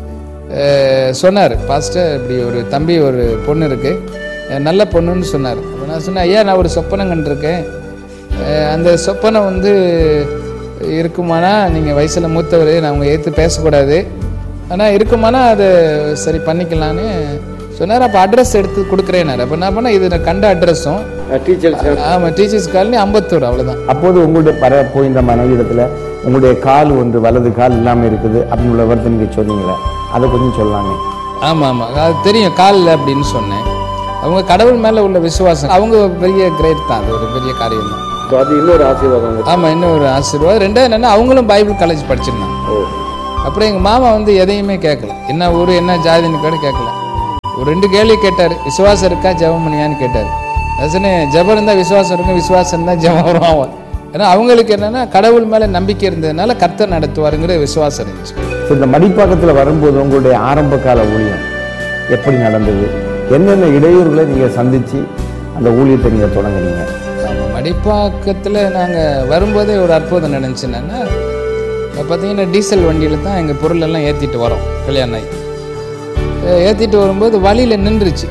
சொன்னார் பாஸ்டர் இப்படி ஒரு தம்பி ஒரு பொண்ணு இருக்கு அஹ் நல்ல பொண்ணுன்னு சொன்னார் அப்போ நான் சொன்னேன் ஐயா நான் ஒரு சொப்பனம் கண்டிருக்கேன் அஹ் அந்த சொப்பனம் வந்து இருக்குமானா நீங்கள் வயசில் மூத்தவர் நான் அவங்க ஏற்று பேசக்கூடாது ஆனால் இருக்குமானா அதை சரி பண்ணிக்கலான்னு சொன்னார் அப்போ அட்ரஸ் எடுத்து கொடுக்குறேன்னாரு அப்போ நான் பண்ணேன் இது நான் கண்ட அட்ரஸும் டீச்சர்ஸ் ஆமாம் டீச்சர்ஸ் காலனி அம்பத்தூர் அவ்வளோதான் அப்போது உங்களுடைய பர போயிருந்த மனைவிடத்துல உங்களுடைய கால் ஒன்று வலது கால் இல்லாமல் இருக்குது அப்படின்னு உள்ள விவரத்தை நீங்கள் சொன்னீங்களே அதை கொஞ்சம் சொல்லலாமே ஆமாம் ஆமாம் அது தெரியும் காலில் அப்படின்னு சொன்னேன் அவங்க கடவுள் மேலே உள்ள விசுவாசம் அவங்க பெரிய கிரேட் தான் அது ஒரு பெரிய காரியம் தான் ஸோ அது இன்னொரு ஆசீர்வாதம் உங்களுக்கு. ஆமாம் இன்னும் ஒரு ஆசீர்வாதம் ரெண்டாவது என்னென்னா அவங்களும் பைபிள் காலேஜ் படிச்சிருந்தாங்க ஓ அப்புறம் எங்கள் மாமா வந்து எதையுமே கேட்கல என்ன ஊர் என்ன ஜாதின்னு கூட கேட்கல ஒரு ரெண்டு கேள்வி கேட்டார் விசுவாசம் இருக்கா ஜெபம் பண்ணியான்னு கேட்டார் அது சொன்னேன் ஜெபம் இருந்தால் விசுவாசம் இருக்கும் விசுவாசம் இருந்தால் ஜெபம் வரும் ஆகும் ஏன்னா அவங்களுக்கு என்னென்னா கடவுள் மேலே நம்பிக்கை இருந்ததுனால கர்த்தர் நடத்துவாருங்கிற விசுவாசம் இருந்துச்சு ஸோ இந்த மடிப்பாக்கத்தில் வரும்போது உங்களுடைய ஆரம்ப கால ஊழியம் எப்படி நடந்தது என்னென்ன இடையூறுகளை நீங்கள் சந்திச்சு அந்த ஊழியத்தை நீங்கள் தொடங்குனீங்க ஆமாம் மடிப்பாக்கத்தில் நாங்கள் வரும்போதே ஒரு அற்புதம் நடந்துச்சு என்னன்னா பார்த்தீங்கன்னா டீசல் வண்டியில் தான் எங்கள் பொருளெல்லாம் ஏற்றிட்டு வரோம் கல்யாணம் ஆகி ஏற்றிட்டு வரும்போது வழியில் நின்றுச்சு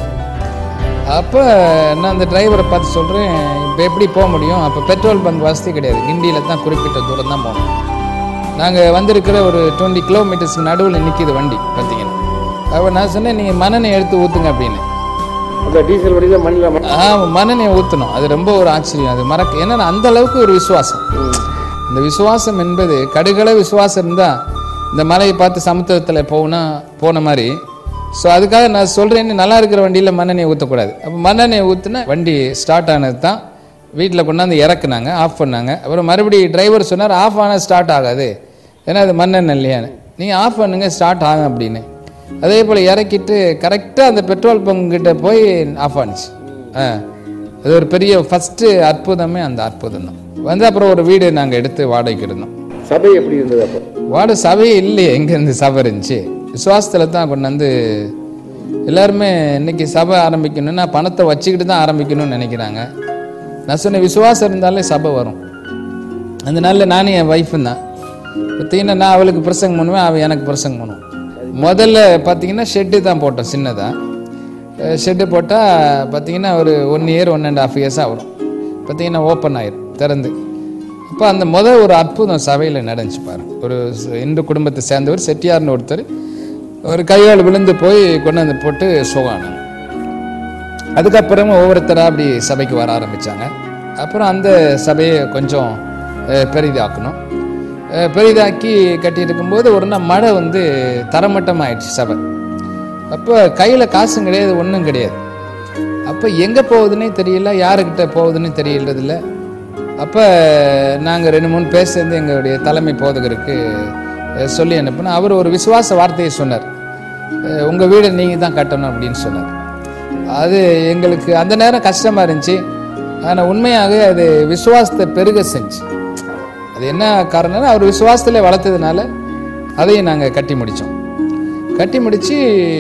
அப்போ நான் அந்த டிரைவரை பார்த்து சொல்கிறேன் இப்போ எப்படி போக முடியும் அப்போ பெட்ரோல் பங்க் வசதி கிடையாது கிண்டியில் தான் குறிப்பிட்ட தூரம் தான் போகணும் நாங்கள் வந்திருக்கிற ஒரு டுவெண்ட்டி கிலோமீட்டர்ஸ்க்கு நடுவில் நிற்கிது வண்டி பார்த்தீங்கன்னா அப்போ நான் சொன்னேன் நீங்கள் மண்ணெண்ணெய் எடுத்து ஊற்றுங்க அப்படின்னு அந்த டீசல் வண்டியில் மண்ணில் ஆ மண்ணெண்ணெய் ஊற்றணும் அது ரொம்ப ஒரு ஆச்சரியம் அது மறக்க ஏன்னா அந்த அளவுக்கு ஒரு விசுவாசம் இந்த விசுவாசம் என்பது கடுகள விசுவாசம் இருந்தால் இந்த மலையை பார்த்து சமுத்திரத்தில் போனா போன மாதிரி ஸோ அதுக்காக நான் சொல்கிறேன்னு நல்லா இருக்கிற வண்டியில் மண்ணெண்ணெய் ஊற்றக்கூடாது அப்போ மண்ணெண்ணெய் ஊற்றுனா வண்டி ஸ்டார்ட் ஆனது தான் வீட்டில் கொண்டாந்து இறக்குனாங்க ஆஃப் பண்ணாங்க அப்புறம் மறுபடியும் டிரைவர் சொன்னார் ஆஃப் ஆனால் ஸ்டார்ட் ஆகாது ஏன்னா அது மண்ணெண்ணெய் இல்லையான்னு நீங்கள் ஆஃப் பண்ணுங்க ஸ்டார்ட் ஆகும் அப்படின்னு அதே போல் இறக்கிட்டு கரெக்டாக அந்த பெட்ரோல் பங்க் கிட்ட போய் ஆஃப் ஆனிச்சு ஆ அது ஒரு பெரிய ஃபஸ்ட்டு அற்புதமே அந்த அற்புதம் தான் வந்து அப்புறம் ஒரு வீடு நாங்கள் எடுத்து வாடகைக்கு இருந்தோம் சபை எப்படி இருந்தது அப்போ வாடகை சபையே இல்லையே எங்கேருந்து சபை இருந்துச்சு விசுவாசத்தில் தான் கொண்டு வந்து எல்லாருமே இன்னைக்கு சபை ஆரம்பிக்கணும்னா பணத்தை வச்சுக்கிட்டு தான் ஆரம்பிக்கணும்னு நினைக்கிறாங்க நான் சொன்னேன் விசுவாசம் இருந்தாலே சபை வரும் அந்த நாளில் நானும் என் ஒய்ஃபும் தான் பார்த்தீங்கன்னா நான் அவளுக்கு பிரசங்கம் பண்ணுவேன் அவள் எனக்கு பிரசங்கம் பண்ணுவோம் முதல்ல பார்த்தீங்கன்னா ஷெட்டு தான் போட்டோம் சின்னதாக ஷெட்டு போட்டால் பார்த்தீங்கன்னா ஒரு one year one and half இயர்ஸாக வரும் பார்த்தீங்கன்னா ஓப்பன் ஆயிரும் திறந்து அப்போ அந்த முத ஒரு அற்புதம் சபையில் நடந்துச்சு பாருங்க ஒரு ச- இந்து குடும்பத்தை சேர்ந்தவர் செட்டியார்னு ஒருத்தர் ஒரு கையால் விழுந்து போய் கொண்டாந்து போட்டு சுகானாங்க அதுக்கப்புறமா ஒவ்வொருத்தராக அப்படி சபைக்கு வர ஆரம்பித்தாங்க அப்புறம் அந்த சபையை கொஞ்சம் அஹ், பெரிதாக்கணும் அஹ், பெரிதாக்கி கட்டியிருக்கும்போது ஒரு நாள் மழை வந்து தரமட்டம் ஆயிடுச்சு சபை அப்போ கையில் காசும் கிடையாது ஒன்றும் கிடையாது அப்போ எங்கே போகுதுன்னே தெரியல யாருக்கிட்ட போகுதுன்னு தெரியறதில்ல அப்போ நாங்கள் ரெண்டு மூணு பேர் சேர்ந்து எங்களுடைய தலைமை போதகருக்கு அஹ், சொல்லி அனுப்புனோம் அவர் ஒரு விசுவாச வார்த்தையை சொன்னார் உங்கள் வீடை நீங்கள் தான் கட்டணும் அப்படின்னு சொன்னார் அது எங்களுக்கு அந்த நேரம் கஷ்டமாக இருந்துச்சு ஆனால் உண்மையாக அது விசுவாசத்தை பெருக செஞ்சு அது என்ன காரணம்னா அவர் விசுவாசத்திலே வளர்த்ததுனால அதையும் நாங்கள் கட்டி முடித்தோம் கட்டி முடித்து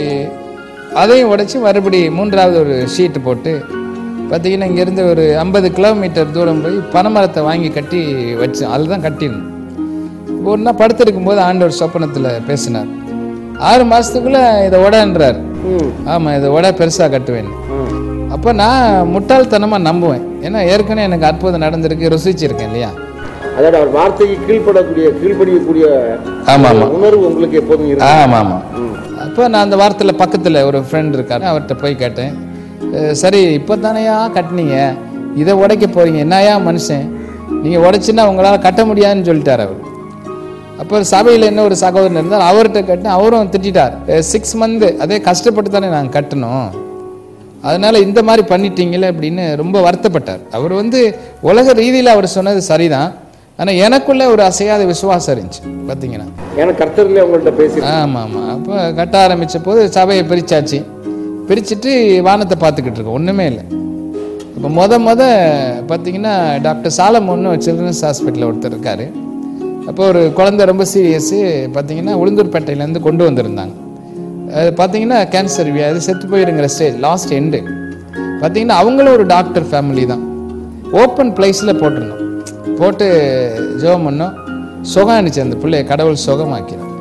அதையும் உடைச்சி மறுபடி மூன்றாவது ஒரு ஷீட்டு போட்டு பார்த்தீங்கன்னா இங்கேருந்து ஒரு ஐம்பது கிலோமீட்டர் தூரம் போய் பனைமரத்தை வாங்கி கட்டி வச்சோம் அதுதான் கட்டிடணும் ஒரு நாள் படுத்திருக்கும் போது ஆண்டவர் சொப்பனத்தில் பேசினார் ஆறு மாதத்துக்குள்ளே இதை உடன்றார் ம் ஆமாம் இதை உட பெருசாக கட்டுவேன் ம் அப்போ நான் முட்டாள்தனமாக நம்புவேன் ஏன்னா ஏற்கனவே எனக்கு அற்புதம் நடந்திருக்கு ருசிச்சிருக்கேன் இல்லையா அதாவது அவர் வார்த்தைக்கு கீழ்ப்படக்கூடிய கீழ்ப்படியக்கூடிய ஆமா, ஆமா. உணர்வு உங்களுக்கு எப்போதும் இருக்கு ஆமாம் ஆமாம் அப்போ நான் அந்த வாரத்தில் பக்கத்தில் ஒரு ஃப்ரெண்ட் இருக்காரு அவர்கிட்ட போய் கேட்டேன் அஹ் சரி இப்போ தானையா கட்டினீங்க இதை உடைக்க போறீங்க என்னையா மனுஷன் நீங்கள் உடைச்சின்னா உங்களால் கட்ட முடியாதுன்னு சொல்லிட்டார் அவர் அப்போ சபையில் என்ன ஒரு சகோதரன் இருந்தார் அவர்கிட்ட கட்டினேன் அவரும் திட்டார் சிக்ஸ் மந்த் அதே கஷ்டப்பட்டு தானே நாங்கள் கட்டணும் அதனால இந்த மாதிரி பண்ணிட்டீங்களே அப்படின்னு ரொம்ப வருத்தப்பட்டார் அவர் வந்து உலக ரீதியில் அவர் சொன்னது சரிதான் ஆனால் எனக்குள்ள ஒரு அசையாத விசுவாசம் இருந்துச்சு பார்த்தீங்கன்னா ஏன்னா கர்த்தர்ல உங்கள்ட்ட பேசி ஆமாம் ஆமாம் அப்போ கட்ட ஆரம்பித்த போது சபையை பிரிச்சாச்சு பிரிச்சுட்டு வானத்தை பார்த்துக்கிட்டு இருக்கோம் ஒன்றுமே இல்லை இப்போ மொத மொத பார்த்தீங்கன்னா டாக்டர் சாலமோன்னு சில்ட்ரன்ஸ் ஹாஸ்பிட்டலில் ஒருத்தர் இருக்கார் அப்போ ஒரு குழந்தை ரொம்ப சீரியஸு பார்த்தீங்கன்னா உளுந்தூர்பேட்டையிலேருந்து கொண்டு வந்திருந்தாங்க அது பார்த்தீங்கன்னா கேன்சர் அது செத்து போயிருங்கிற ஸ்டேஜ் லாஸ்ட் எண்டு பார்த்தீங்கன்னா அவங்களும் ஒரு டாக்டர் ஃபேமிலி தான் ஓப்பன் பிளேஸில் போட்டிருந்தோம் போட்டு ஜெபம் பண்ணோம் சுகம் அனுச்சு அந்த பிள்ளைய கடவுள் சுகமாக்கிறார்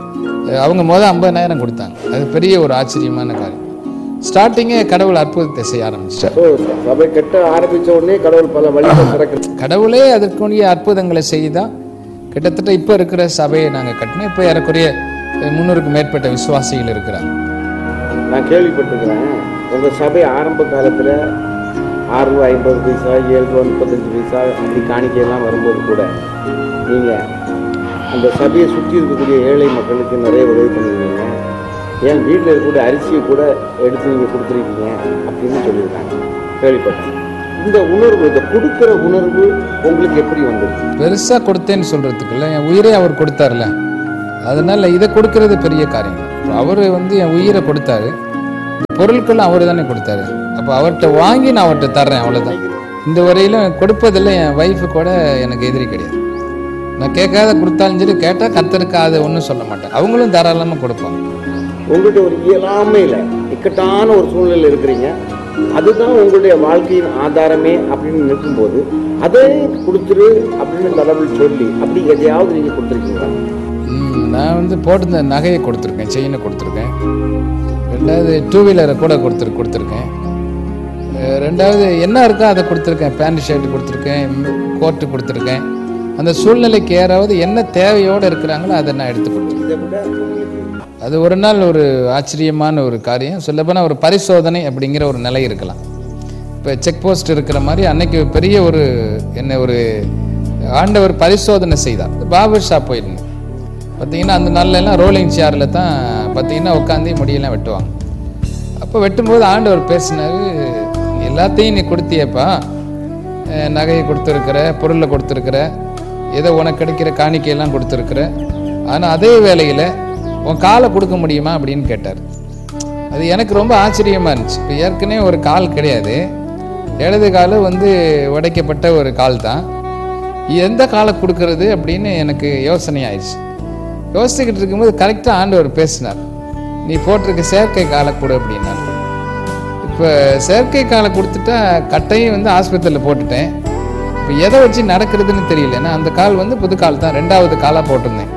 அஹ் அவங்க மொதல் ஐம்பதாயிரம் கொடுத்தாங்க அது பெரிய ஒரு ஆச்சரியமான காரியம் ஸ்டார்டிங்கே கடவுள் அற்புதத்தை செய்ய ஆரம்பிச்சிட்டார் ஸோ சபை கட்ட ஆரம்பிச்ச உடனே கடவுள் பல வழிகள் திறக்கிறது கடவுளே அதற்குரிய அற்புதங்களை செய்தான் கிட்டத்தட்ட இப்போ இருக்கிற சபையை நாங்கள் கட்டினோம் இப்போ ஏறக்குறைய அஹ், முந்நூறுக்கும் மேற்பட்ட விசுவாசிகள் இருக்கிறாங்க நான் கேள்விப்பட்டிருக்கிறேன் உங்க சபை ஆரம்ப காலத்துல ஆறு ரூபா ஐம்பது பைசா ஏழு ரூபா முப்பத்தஞ்சு பைசா அப்படி காணிக்கையெல்லாம் வரும்போது கூட நீங்க அந்த சபையை சுற்றி இருக்கக்கூடிய ஏழை மக்களுக்கு நிறைய உதவி பண்ணிருக்கீங்க ஏன் வீட்டில் இருக்கக்கூடிய அரிசியை கூட எடுத்து நீங்கள் கொடுத்துருக்கீங்க அப்படின்னு சொல்லியிருக்காங்க கேள்விப்பட்டேன் இந்த உணர்வு இந்த கொடுக்குற உணர்வு உங்களுக்கு எப்படி வந்தது பெருசாக கொடுத்தேன்னு சொல்கிறதுக்குள்ள என் உயிரே அவர் கொடுத்தார்ல அதனால இதை கொடுக்கறது பெரிய காரியம் இப்போ அவர் வந்து என் உயிரை கொடுத்தாரு பொருட்களும் அவர் தானே கொடுத்தாரு அப்போ அவர்கிட்ட வாங்கி நான் அவர்கிட்ட தர்றேன் அவ்வளோதான் இந்த வரையிலும் கொடுப்பதில் என் ஒய்ஃபு கூட எனக்கு எதிரி கிடையாது நான் கேட்காத கொடுத்தாலும் சரி கேட்டால் கத்தருக்கு அதை ஒன்றும் சொல்ல மாட்டேன் அவங்களும் தாராளமாக கொடுப்பாங்க உங்கள்கிட்ட ஒரு இயலாமையில் இக்கட்டான ஒரு சூழ்நிலையில் இருக்கிறீங்க அதுதான் உங்களுடைய வாழ்க்கையின் ஆதாரமே அப்படின்னு நிற்கும்போது அதை கொடுத்துரு அப்படின்னு கடவுள் சொல்லி அப்படி எதையாவது நீங்கள் கொடுத்துருக்கீங்களா ம், நான் வந்து போட்டிருந்த நகையை கொடுத்துருக்கேன் செயினை கொடுத்துருக்கேன் ரெண்டாவது டூ வீலரை கூட கொடுத்துரு கொடுத்துருக்கேன் அஹ் ரெண்டாவது என்ன இருக்கோ அதை கொடுத்துருக்கேன் பேண்ட் ஷர்ட் கொடுத்துருக்கேன் கோட்டு கொடுத்துருக்கேன் அந்த சூழ்நிலைக்கு ஏறாவது என்ன தேவையோடு இருக்கிறாங்களோ அதை நான் எடுத்து கொடுத்துருக்கேன் இதை விட உங்களுக்கு அது ஒரு நாள் ஒரு ஆச்சரியமான ஒரு காரியம் சொல்லப்போனால் ஒரு பரிசோதனை அப்படிங்கிற ஒரு நிலை இருக்கலாம் இப்போ செக் போஸ்ட் இருக்கிற மாதிரி அன்னைக்கு பெரிய ஒரு என்ன ஒரு ஆண்டவர் பரிசோதனை செய்தார் பாபர் ஷாப் போயிருந்தேன் பார்த்தீங்கன்னா அந்த நாள்ல எல்லாம் ரோலிங் சேரில் தான் பார்த்தீங்கன்னா உட்காந்து முடியெல்லாம் வெட்டுவாங்க அப்போ வெட்டும்போது ஆண்டவர் பேசினாரு "நீ எல்லாத்தையும் நீ கொடுத்தியப்பா அஹ் நகையை கொடுத்துருக்குற பொருளை கொடுத்துருக்குற ஏதோ உனக்கு கிடைக்கிற காணிக்கையெல்லாம் கொடுத்துருக்குற ஆனால் அதே வேளையில் உன் காலை கொடுக்க முடியுமா அப்படின்னு கேட்டார் அது எனக்கு ரொம்ப ஆச்சரியமாக இருந்துச்சு இப்போ ஏற்கனவே ஒரு கால் கிடையாது இடது கால் வந்து உடைக்கப்பட்ட ஒரு கால் தான் எந்த காலை கொடுக்கறது அப்படின்னு எனக்கு யோசனை ஆயிடுச்சு யோசிச்சுக்கிட்டு இருக்கும்போது கரெக்டாக ஆண்டவர் பேசினார் நீ போட்டிருக்க செயற்கை காலை கொடு அப்படின்னார் இப்போ செயற்கை காலை கொடுத்துட்டா கட்டையும் வந்து ஆஸ்பத்திரியில் போட்டுட்டேன் இப்போ எதை வச்சு நடக்கிறதுன்னு தெரியல ஏன்னா அந்த கால் வந்து புது கால் தான் ரெண்டாவது காலாக போட்டிருந்தேன்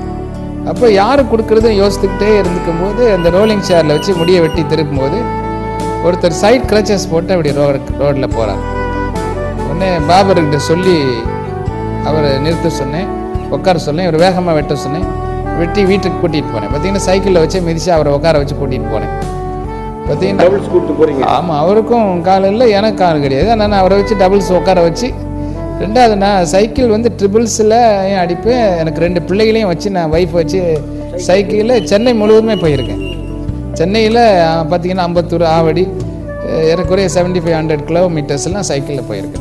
அப்போ யாரு கொடுக்குறதுன்னு யோசித்துக்கிட்டே இருந்துக்கும் போது அந்த ரோலிங் சேரில் வச்சு முடியை வெட்டி திருப்பும் போது ஒருத்தர் சைட் கிரச்சஸ் போட்டு அப்படி ரோடு ரோட்டில் போகிறார் உடனே பாபர்கிட்ட சொல்லி அவரை நிறுத்த சொன்னேன் உட்கார சொன்னேன் இவர் வேகமாக வெட்ட சொன்னேன் வெட்டி வீட்டுக்கு கூட்டிகிட்டு போனேன் பார்த்தீங்கன்னா சைக்கிளில் வச்சு மிதிச்சு அவரை உட்கார வச்சு கூட்டிகிட்டு போனேன் பார்த்தீங்கன்னா டபுள்ஸ் கூப்பிட்டு போறீங்க ஆமாம் அவருக்கும் கால் இல்லை எனக்கு கால் கிடையாது ஆனால் நான் அவரை வச்சு டபுள்ஸ் உட்கார வச்சு ரெண்டாவது நான் சைக்கிள் வந்து ட்ரிபிள்ஸில் அடிப்பேன் எனக்கு ரெண்டு பிள்ளைகளையும் வச்சு நான் ஒய்ஃப் வச்சு சைக்கிளில் சென்னை முழுவதுமே போயிருக்கேன் சென்னையில் பார்த்தீங்கன்னா அம்பத்தூர் ஆவடி அஹ், ஏறக்குறைய செவன்டி ஃபைவ் ஹண்ட்ரட் கிலோமீட்டர்ஸ்லாம் சைக்கிளில் போயிருக்கேன்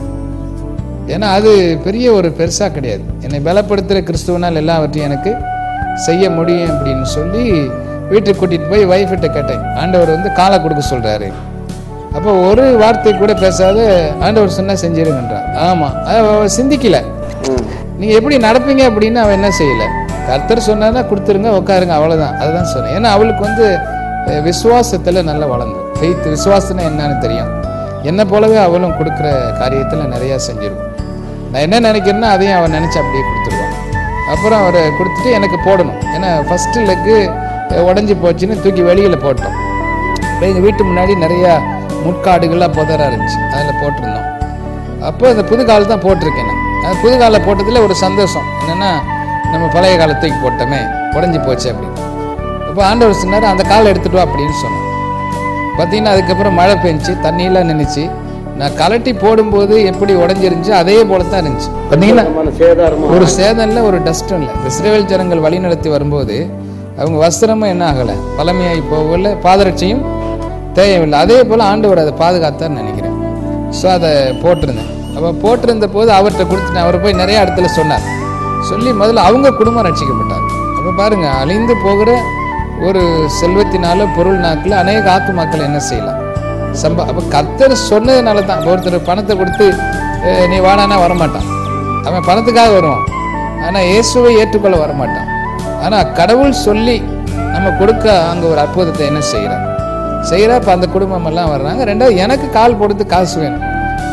ஏன்னா அது பெரிய ஒரு பெருசாக கிடையாது என்னை பலப்படுத்துகிற கிறிஸ்துவனால் எல்லாவற்றையும் எனக்கு செய்ய முடியும் அப்படின்னு சொல்லி வீட்டுக்கு கூட்டிகிட்டு போய் ஒய்ஃபிட்ட கேட்டேன் ஆண்டவர் வந்து காலை கொடுக்க சொல்கிறாரு அப்போ ஒரு வார்த்தை கூட பேசாத ஆண்டவர் சொன்னா செஞ்சிருங்கன்றான் ஆமாம் அவ சிந்திக்கல நீங்கள் எப்படி நடப்பீங்க அப்படின்னு அவன் என்ன செய்யலை கர்த்தர் சொன்னார்னா கொடுத்துருங்க உட்காருங்க அவ்வளோதான் அதுதான் சொன்னேன் ஏன்னா அவளுக்கு வந்து அஹ், விசுவாசத்துல நல்லா வளர்ந்து ஃபெய்த் விசுவாசம்னா என்னன்னு தெரியும் என்னை போலவே அவளும் கொடுக்குற காரியத்தில் நிறையா செஞ்சிருக்கும் நான் என்ன நினைக்கிறேன்னா அதையும் அவன் நினச்சி அப்படியே கொடுத்துருவான் அப்புறம் அவரை கொடுத்துட்டு எனக்கு போடணும் ஏன்னா ஃபஸ்ட்டு லெக்கு உடஞ்சி போச்சுன்னு தூக்கி வெளியில் போட்டோம் இப்போ எங்கள் வீட்டு முன்னாடி நிறையா முட்காடுகள்லாம் புதரா இருந்துச்சு அதில் போட்டிருந்தோம் அப்போ இந்த புது கால் தான் போட்டிருக்கேன் நான் அது புது காலில் போட்டதில் ஒரு சந்தோஷம் என்னென்னா நம்ம பழைய காலத்துக்கு போட்டோமே உடஞ்சி போச்சு அப்படின்னு அப்போ ஆண்டவர் சொன்னார் அந்த காலை எடுத்துட்டு வா அப்படின்னு சொன்னேன் பார்த்தீங்கன்னா அதுக்கப்புறம் மழை பெஞ்சுச்சு தண்ணியெல்லாம் நின்றுச்சு நான் கலட்டி போடும்போது எப்படி உடஞ்சிருந்துச்சு அதே போல தான் இருந்துச்சு பார்த்தீங்கன்னா விதமான சேதாரமா ஒரு சேதம் இல்லை ஒரு டஸ்ட்டும் இல்லை இஸ்ரேல் ஜனங்கள் வழி நடத்தி வரும்போது அவங்க வஸ்திரமும் என்ன ஆகலை பழமையாகி போகல பாதரட்சியும் தேவையில்லை அதே போல் ஆண்டவர் அதை பாதுகாத்தான்னு நினைக்கிறேன் ஸோ அதை போட்டிருந்தேன் அப்போ போட்டிருந்த போது அவர்கிட்ட கொடுத்துட்டேன் அவர் போய் நிறைய இடத்துல சொன்னார் சொல்லி முதல்ல அவங்க குடும்பம் ரட்சிக்கப்பட்டார் அப்போ பாருங்க அழிந்து போகிற ஒரு செல்வத்தினால பொருள் நாக்கில் அநேக ஆத்துமாக்கள் என்ன செய்யலாம் சம்பா அப்போ கர்த்தர் சொன்னதுனால தான் இப்ப ஒருத்தர் பணத்தை கொடுத்து "அஹ், நீ வாடானா வரமாட்டான் அவன் பணத்துக்காக வருவான் ஆனால் இயேசுவை ஏற்றுக்கொள்ள வரமாட்டான் ஆனால் கடவுள் சொல்லி நம்ம கொடுக்க அங்கே ஒரு அற்புதத்தை என்ன செய்கிறார் செய்கிறா இப்போ அந்த குடும்பம் எல்லாம் வர்றாங்க ரெண்டாவது எனக்கு கால் போடுறது காசு வேணும்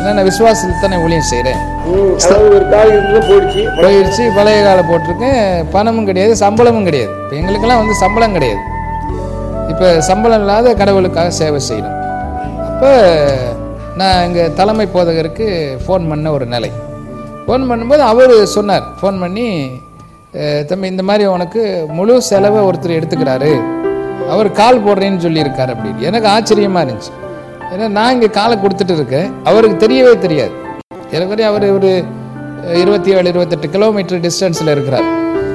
ஏன்னா நான் விசுவாசத்தில் தானே ஊழியம் செய்கிறேன் ம், அதாவது ஒரு கால் இருந்து போயிடுச்சு போயிடுச்சு பழைய கால போட்டிருக்கேன் பணமும் கிடையாது சம்பளமும் கிடையாது இப்போ எங்களுக்கெல்லாம் வந்து சம்பளம் கிடையாது இப்போ சம்பளம் இல்லாத கடவுளுக்காக சேவை செய்யணும் அப்போ நான் இங்கே தலைமை போதகருக்கு ஃபோன் பண்ண ஒரு நிலை ஃபோன் பண்ணும்போது அவர் சொன்னார் ஃபோன் பண்ணி "அஹ், தம்பி இந்த மாதிரி உனக்கு முழு செலவை ஒருத்தர் எடுத்துக்கிறாரு அவர் கால் போடுறேன்னு சொல்லியிருக்காரு அப்படின்னு எனக்கு ஆச்சரியமாக இருந்துச்சு ஏன்னா நான் இங்கே காலை கொடுத்துட்டு இருக்கேன் அவருக்கு தெரியவே தெரியாது எனக்கு அவர் ஒரு இருபத்தி ஏழு இருபத்தெட்டு கிலோமீட்டர் டிஸ்டன்ஸில் இருக்கிறார்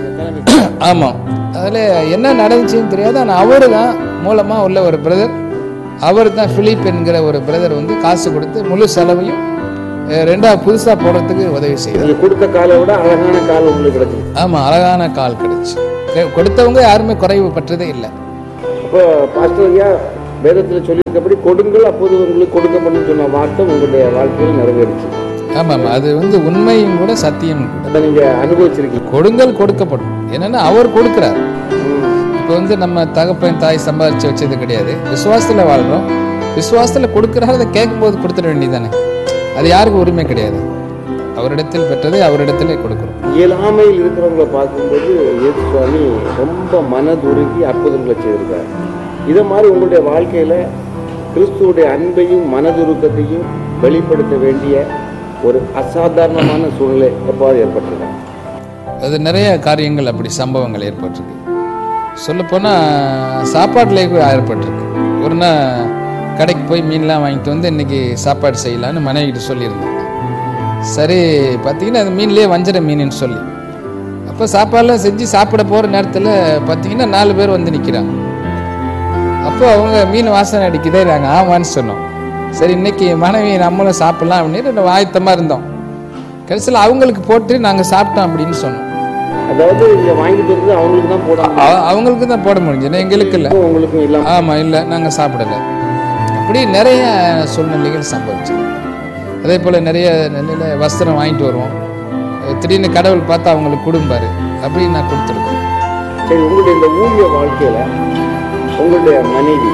ஆமாம் அதில் என்ன நடந்துச்சுன்னு தெரியாது ஆனால் அவர் தான் மூலமாக உள்ள ஒரு பிரதர் அவர் தான் பிலிப் என்கிற ஒரு பிரதர் வந்து காசு கொடுத்து முழு செலவையும் அஹ், ரெண்டாவது புதுசாக போடுறதுக்கு உதவி செய்தார் நீங்க கொடுத்த காலை விட அழகான கால் உங்களுக்கு கிடைச்சது ஆமாம் அழகான கால் கிடைச்சு கெ- கொடுத்தவங்க யாருமே குறைவு பற்றதே இல்லை அப்போ பாஸ்டர் ஐயா வேதத்தில் சொல்லியிருக்கபடி கொடுங்கள் அப்போது உங்களுக்கு கொடுக்கப்படும் சொன்ன வார்த்தை உங்களுடைய வாழ்க்கையில் நிறைவேறுச்சு ஆமாம் ஆமாம் அது வந்து உண்மையும் கூட சத்தியம் கூட அதை நீங்க அனுபவிச்சிருக்கீங்க கொடுங்கள் கொடுக்கப்படும் என்னன்னா அவர் கொடுக்கிறார் இப்போ வந்து நம்ம தகப்பன் தாய் சம்பாதிச்சு வச்சது கிடையாது விசுவாசத்துல வாழ்றோம் விசுவாசத்துல கொடுக்குறாரு அதை கேட்கும்போது கொடுத்துட வேண்டியதானே அது யாருக்கும் உரிமை கிடையாது அவரிடத்தில் பெற்றதை அவரிடத்திலே கொடுக்குறோம் இயலாமையில் இருக்கிறவங்களை பார்க்கும்போது இயேசு சுவாமி ரொம்ப மனதுருகி அற்புதங்களை செய்திருக்காரு இதை மாதிரி உங்களுடைய வாழ்க்கையில கிறிஸ்துவுடைய அன்பையும் மனதுருக்கத்தையும் வெளிப்படுத்த வேண்டிய ஒரு அசாதாரணமான சூழ்நிலை எவ்வாறு ஏற்பட்டிருக்காங்க அது நிறைய காரியங்கள் அப்படி சம்பவங்கள் ஏற்பட்டிருக்கு சொல்லப்போனால் சாப்பாட்டில் ஏற்பட்டிருக்கு ஒரு நாள் கடைக்கு போய் மீன்லாம் வாங்கிட்டு வந்து இன்னைக்கு சாப்பாடு செய்யலான்னு மனைவிட்டு சொல்லியிருந்தேன் சரி பார்த்தீங்கன்னா அது மீன்லேயே வஞ்சர மீனுன்னு சொல்லி அப்போ சாப்பாடுலாம் செஞ்சு சாப்பிட போகிற நேரத்தில் பார்த்தீங்கன்னா நாலு பேர் வந்து நிற்கிறாங்க அப்போ அவங்க மீன் வாசனை அடிக்குதே நாங்கள் ஆமான்னு சொன்னோம் சரி இன்னைக்கு மனைவி நம்மளும் சாப்பிடலாம் அப்படின்னு ஆயத்தமாக இருந்தோம் கடைசியில் அவங்களுக்கு போட்டு நாங்கள் சாப்பிட்டோம் அப்படின்னு சொன்னோம் அதாவது இங்க வாங்கிட்டு வந்து அவங்களுக்கு தான் போடணும் அ- அவங்களுக்கு தான் போட முடிஞ்சு எங்களுக்கு இல்லை உங்களுக்கும் இல்லாம ஆமாம் இல்லை நாங்கள் சாப்பிடல அப்படி நிறைய சூழ்நிலைகள் சம்பவிச்சு அதே போல் நிறைய நிலையில் வஸ்திரம் வாங்கிட்டு வருவோம் திடீர்னு கடவுள் பார்த்தா அவங்களுக்கு கொடும்பாரு அப்படி நான் கொடுத்துருக்கேன் சரி உங்களுடைய இந்த ஊழிய வாழ்க்கையில உங்களுடைய மனைவி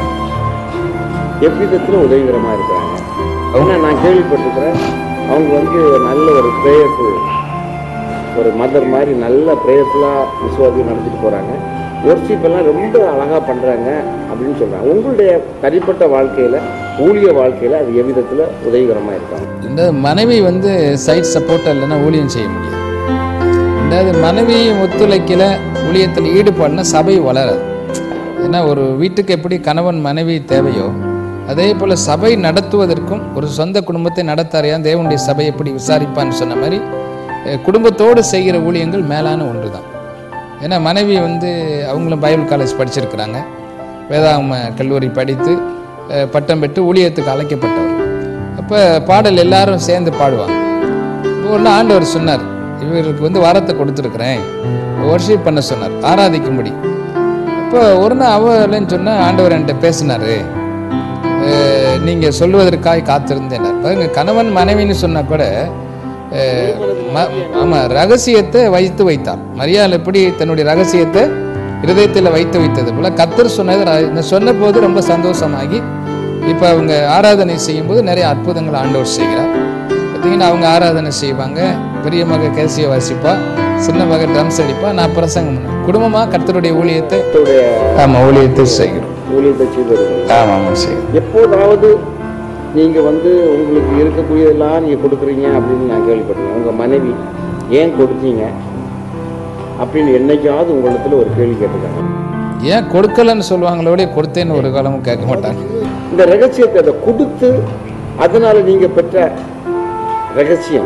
எவ்விதத்துல உதவிகரமா இருக்கிறாங்க ஏன்னா நான் கேள்விப்பட்டிருக்கிறேன் அவங்க வந்து நல்ல ஒரு பிரேயர்ஃபுல் ஒரு மதர் மாதிரி நல்ல பிரேயர்ஃபுல்லாக விசுவாசியம் நடத்திட்டு போகிறாங்க ஒர்ஷிப் எல்லாம் ரொம்ப அழகாக பண்ணுறாங்க அப்படின்னு சொல்கிறாங்க உங்களுடைய தனிப்பட்ட வாழ்க்கையில் ஊழிய வாழ்க்கையில் அது எவ்விதத்தில் உதவிகரமாக இருக்காங்க இந்த மனைவி வந்து சைட் சப்போர்ட்டாக இல்லைன்னா ஊழியம் செய்ய முடியாது ரெண்டாவது மனைவியும் ஒத்துழைக்கல ஊழியத்தில் ஈடுபாடுனா சபை வளராது ஏன்னா ஒரு வீட்டுக்கு எப்படி கணவன் மனைவி தேவையோ அதே போல் சபை நடத்துவதற்கும் ஒரு சொந்த குடும்பத்தை நடத்தாரையா தேவனுடைய சபை எப்படி விசாரிப்பான்னு சொன்ன மாதிரி அஹ், குடும்பத்தோடு செய்கிற ஊழியங்கள் மேலான ஒன்று தான் ஏன்னா மனைவி வந்து அவங்களும் பைபிள் காலேஜ் படிச்சிருக்கிறாங்க வேதாகம கல்லூரி படித்து அஹ், பட்டம் பெற்று ஊழியத்துக்கு அழைக்கப்பட்டவர் அப்போ பாடல் எல்லாரும் சேர்ந்து பாடுவாங்க ஒரு நாள் ஆண்டவர் சொன்னார் இவருக்கு வந்து வாரத்தை கொடுத்துருக்குறேன் ஒர்ஷிப் பண்ண சொன்னார் ஆராதிக்கும்படி அப்போ ஒரு நாள் அவலன்னு சொன்ன ஆண்டவர் என்கிட்ட பேசினாரு அஹ், நீங்க சொல்வதற்காய் காத்திருந்தேன் பாருங்க கணவன் மனைவின்னு சொன்னா கூட அஹ், ம- ஆமா ரகசியத்தை வைத்து வைத்தார் மரியாள் எப்படி தன்னுடைய ரகசியத்தை இருதயத்தில் வைத்து வைத்தது போல கத்தர் சொன்னது ர- இந்த சொன்ன போது ரொம்ப சந்தோஷமாகி இப்போ அவங்க ஆராதனை செய்யும்போது நிறைய அற்புதங்கள் ஆண்டவர் செய்கிறார் பார்த்தீங்கன்னா அவங்க ஆராதனை செய்வாங்க பெரிய மக கேசிய வாசிப்பா சின்ன மக ட்ரம்ஸ் அடிப்பா நான் பிரசங்கம் பண்ணுவேன் குடும்பமாக கர்த்தருடைய ஊழியத்தை உங்களுடைய ஆமாம் ஊழியத்தை செய்கிறோம் ஊழியத்தை செய்து வருகிறீங்க ஆமாம் ஆமாம் செய்கிறோம் எப்போதாவது நீங்க வந்து உங்களுக்கு இருக்கக்கூடியதெல்லாம் நீங்க கொடுக்குறீங்க அப்படின்னு நான் கேள்விப்பட்டேன் உங்க மனைவி ஏன் கொடுத்தீங்க அப்படின்னு என்னைக்காவது உங்களிடத்துல ஒரு கேள்வி கேட்டிருக்காங்க ஏன் கொடுக்கலன்னு சொல்லுவாங்களோட கொடுத்தேன்னு ஒரு காலமும் கேட்க மாட்டாங்க இந்த ரகசியத்தை அதை கொடுத்து அதனால நீங்க பெற்ற ரகசியம்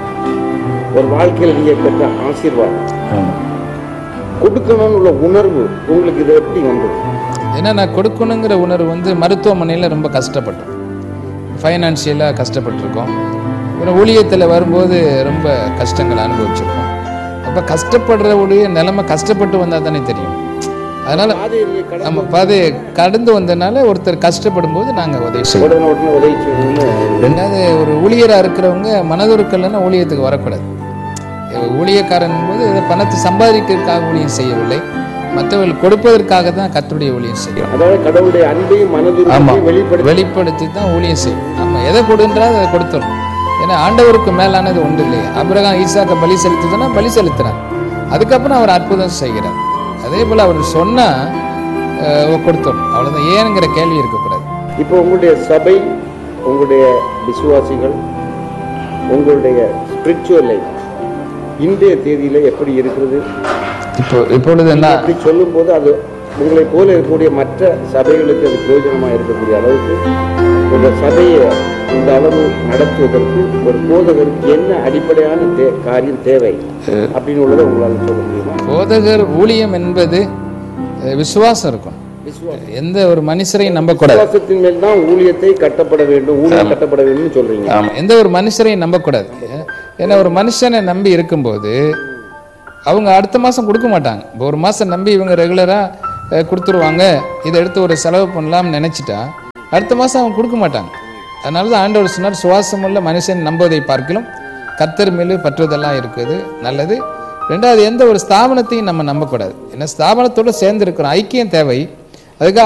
ஒரு வாழ்க்கையில் நீங்க பெற்ற ஆசீர்வாதம் கொடுக்கணும்னு உள்ள உணர்வு உங்களுக்கு இது எப்படி வந்தது ஏன்னா நான் கொடுக்கணுங்கிற உணர்வு வந்து மருத்துவமனையில் ரொம்ப கஷ்டப்பட்டோம் ஃபைனான்சியலாக கஷ்டப்பட்டிருக்கோம் ஒரு ஊழியத்தில் வரும்போது ரொம்ப கஷ்டங்களை அனுபவிச்சிருக்கோம் அப்போ கஷ்டப்படுறவுடைய நிலைமை கஷ்டப்பட்டு வந்தால் தானே தெரியும் அதனால் பாதையை நீங்க கடந்து நம்ம பாதையை கடந்து வந்தனால ஒருத்தர் கஷ்டப்படும் போது நாங்கள் உதவி செய்வோம் உடனே உடனே உதவி செய்யணும்னு ரெண்டாவது ஒரு ஊழியராக இருக்கிறவங்க மனதுருக்கல்னா ஊழியத்துக்கு வரக்கூடாது ஊழியக்காரன் போது இதை பணத்தை சம்பாதிக்கிறதுக்காக ஊழியம் செய்யவில்லை மற்றவர்கள் கொடுப்பதற்காக தான் கர்த்தருடைய ஊழியம் செய்யும் அதாவது கடவுளுடைய அன்பையும் ஆமா மனதுரையும் வெளிப்படுத்தி வெளிப்படுத்தி தான் ஊழியம் செய்யும் நம்ம எதை கொடுன்றால் அதை கொடுத்துரும் ஏன்னா ஆண்டவருக்கு மேலானது ஒன்று இல்லையா அபிரகாம் ஈசாக்க பலி செலுத்துதுன்னா பலி செலுத்துறார் அதுக்கப்புறம் அவர் அற்புதம் செய்கிறார் அதே போல் அவர் சொன்னா அஹ், கொடுத்துரும் அவ்வளவுதான் ஏனுங்கிற கேள்வி இருக்கக்கூடாது இப்போ உங்களுடைய சபை உங்களுடைய விசுவாசிகள் உங்களுடைய ஸ்பிரிச்சுவல் லைஃப் இன்றைய தேதியில எப்படி இருக்கிறது இப்போ இப்பொழுது என்ன அப்படி சொல்லும்போது அது உங்களை போல இருக்கக்கூடிய மற்ற சபைகளுக்கு அது பிரயோஜனமா இருக்கக்கூடிய அளவுக்கு உங்க சபையை இந்த அளவு நடத்துவதற்கு ஒரு போதகருக்கு என்ன அடிப்படையான தே காரியம் தேவை அப்படின்னு உள்ளதை உங்களால சொல்ல முடியுமா போதகர் ஊழியம் என்பது அஹ், விசுவாசம் இருக்கும் விசுவாசம் எந்த ஒரு மனுஷரையும் நம்பக்கூடாது விசுவாசத்தின் மேல் தான் ஊழியத்தை கட்டப்பட வேண்டும் ஊழியம் கட்டப்பட வேண்டும்னு சொல்றீங்க ஆமா எந்த ஒரு மனுஷரையும் நம்பக்கூடாது ஏன்னா ஒரு மனுஷனை நம்பி இருக்கும்போது அவங்க அடுத்த மாதம் கொடுக்க மாட்டாங்க இப்போ ஒரு மாதம் நம்பி இவங்க ரெகுலராக கொடுத்துருவாங்க இதை எடுத்து ஒரு செலவு பண்ணலாம்னு நினச்சிட்டா அடுத்த மாதம் அவங்க கொடுக்க மாட்டாங்க அதனால தான் ஆண்டவர் சொன்னார் சுவாசமுள்ள மனுஷன் நம்புவதை பார்க்கிலும் கர்த்தர் மேலு பற்றுவதெல்லாம் இருக்குது நல்லது ரெண்டாவது எந்த ஒரு ஸ்தாபனத்தையும் நம்ம நம்பக்கூடாது ஏன்னா ஸ்தாபனத்தோட சேர்ந்து இருக்கிறோம் ஐக்கியம் தேவை அதுக்காக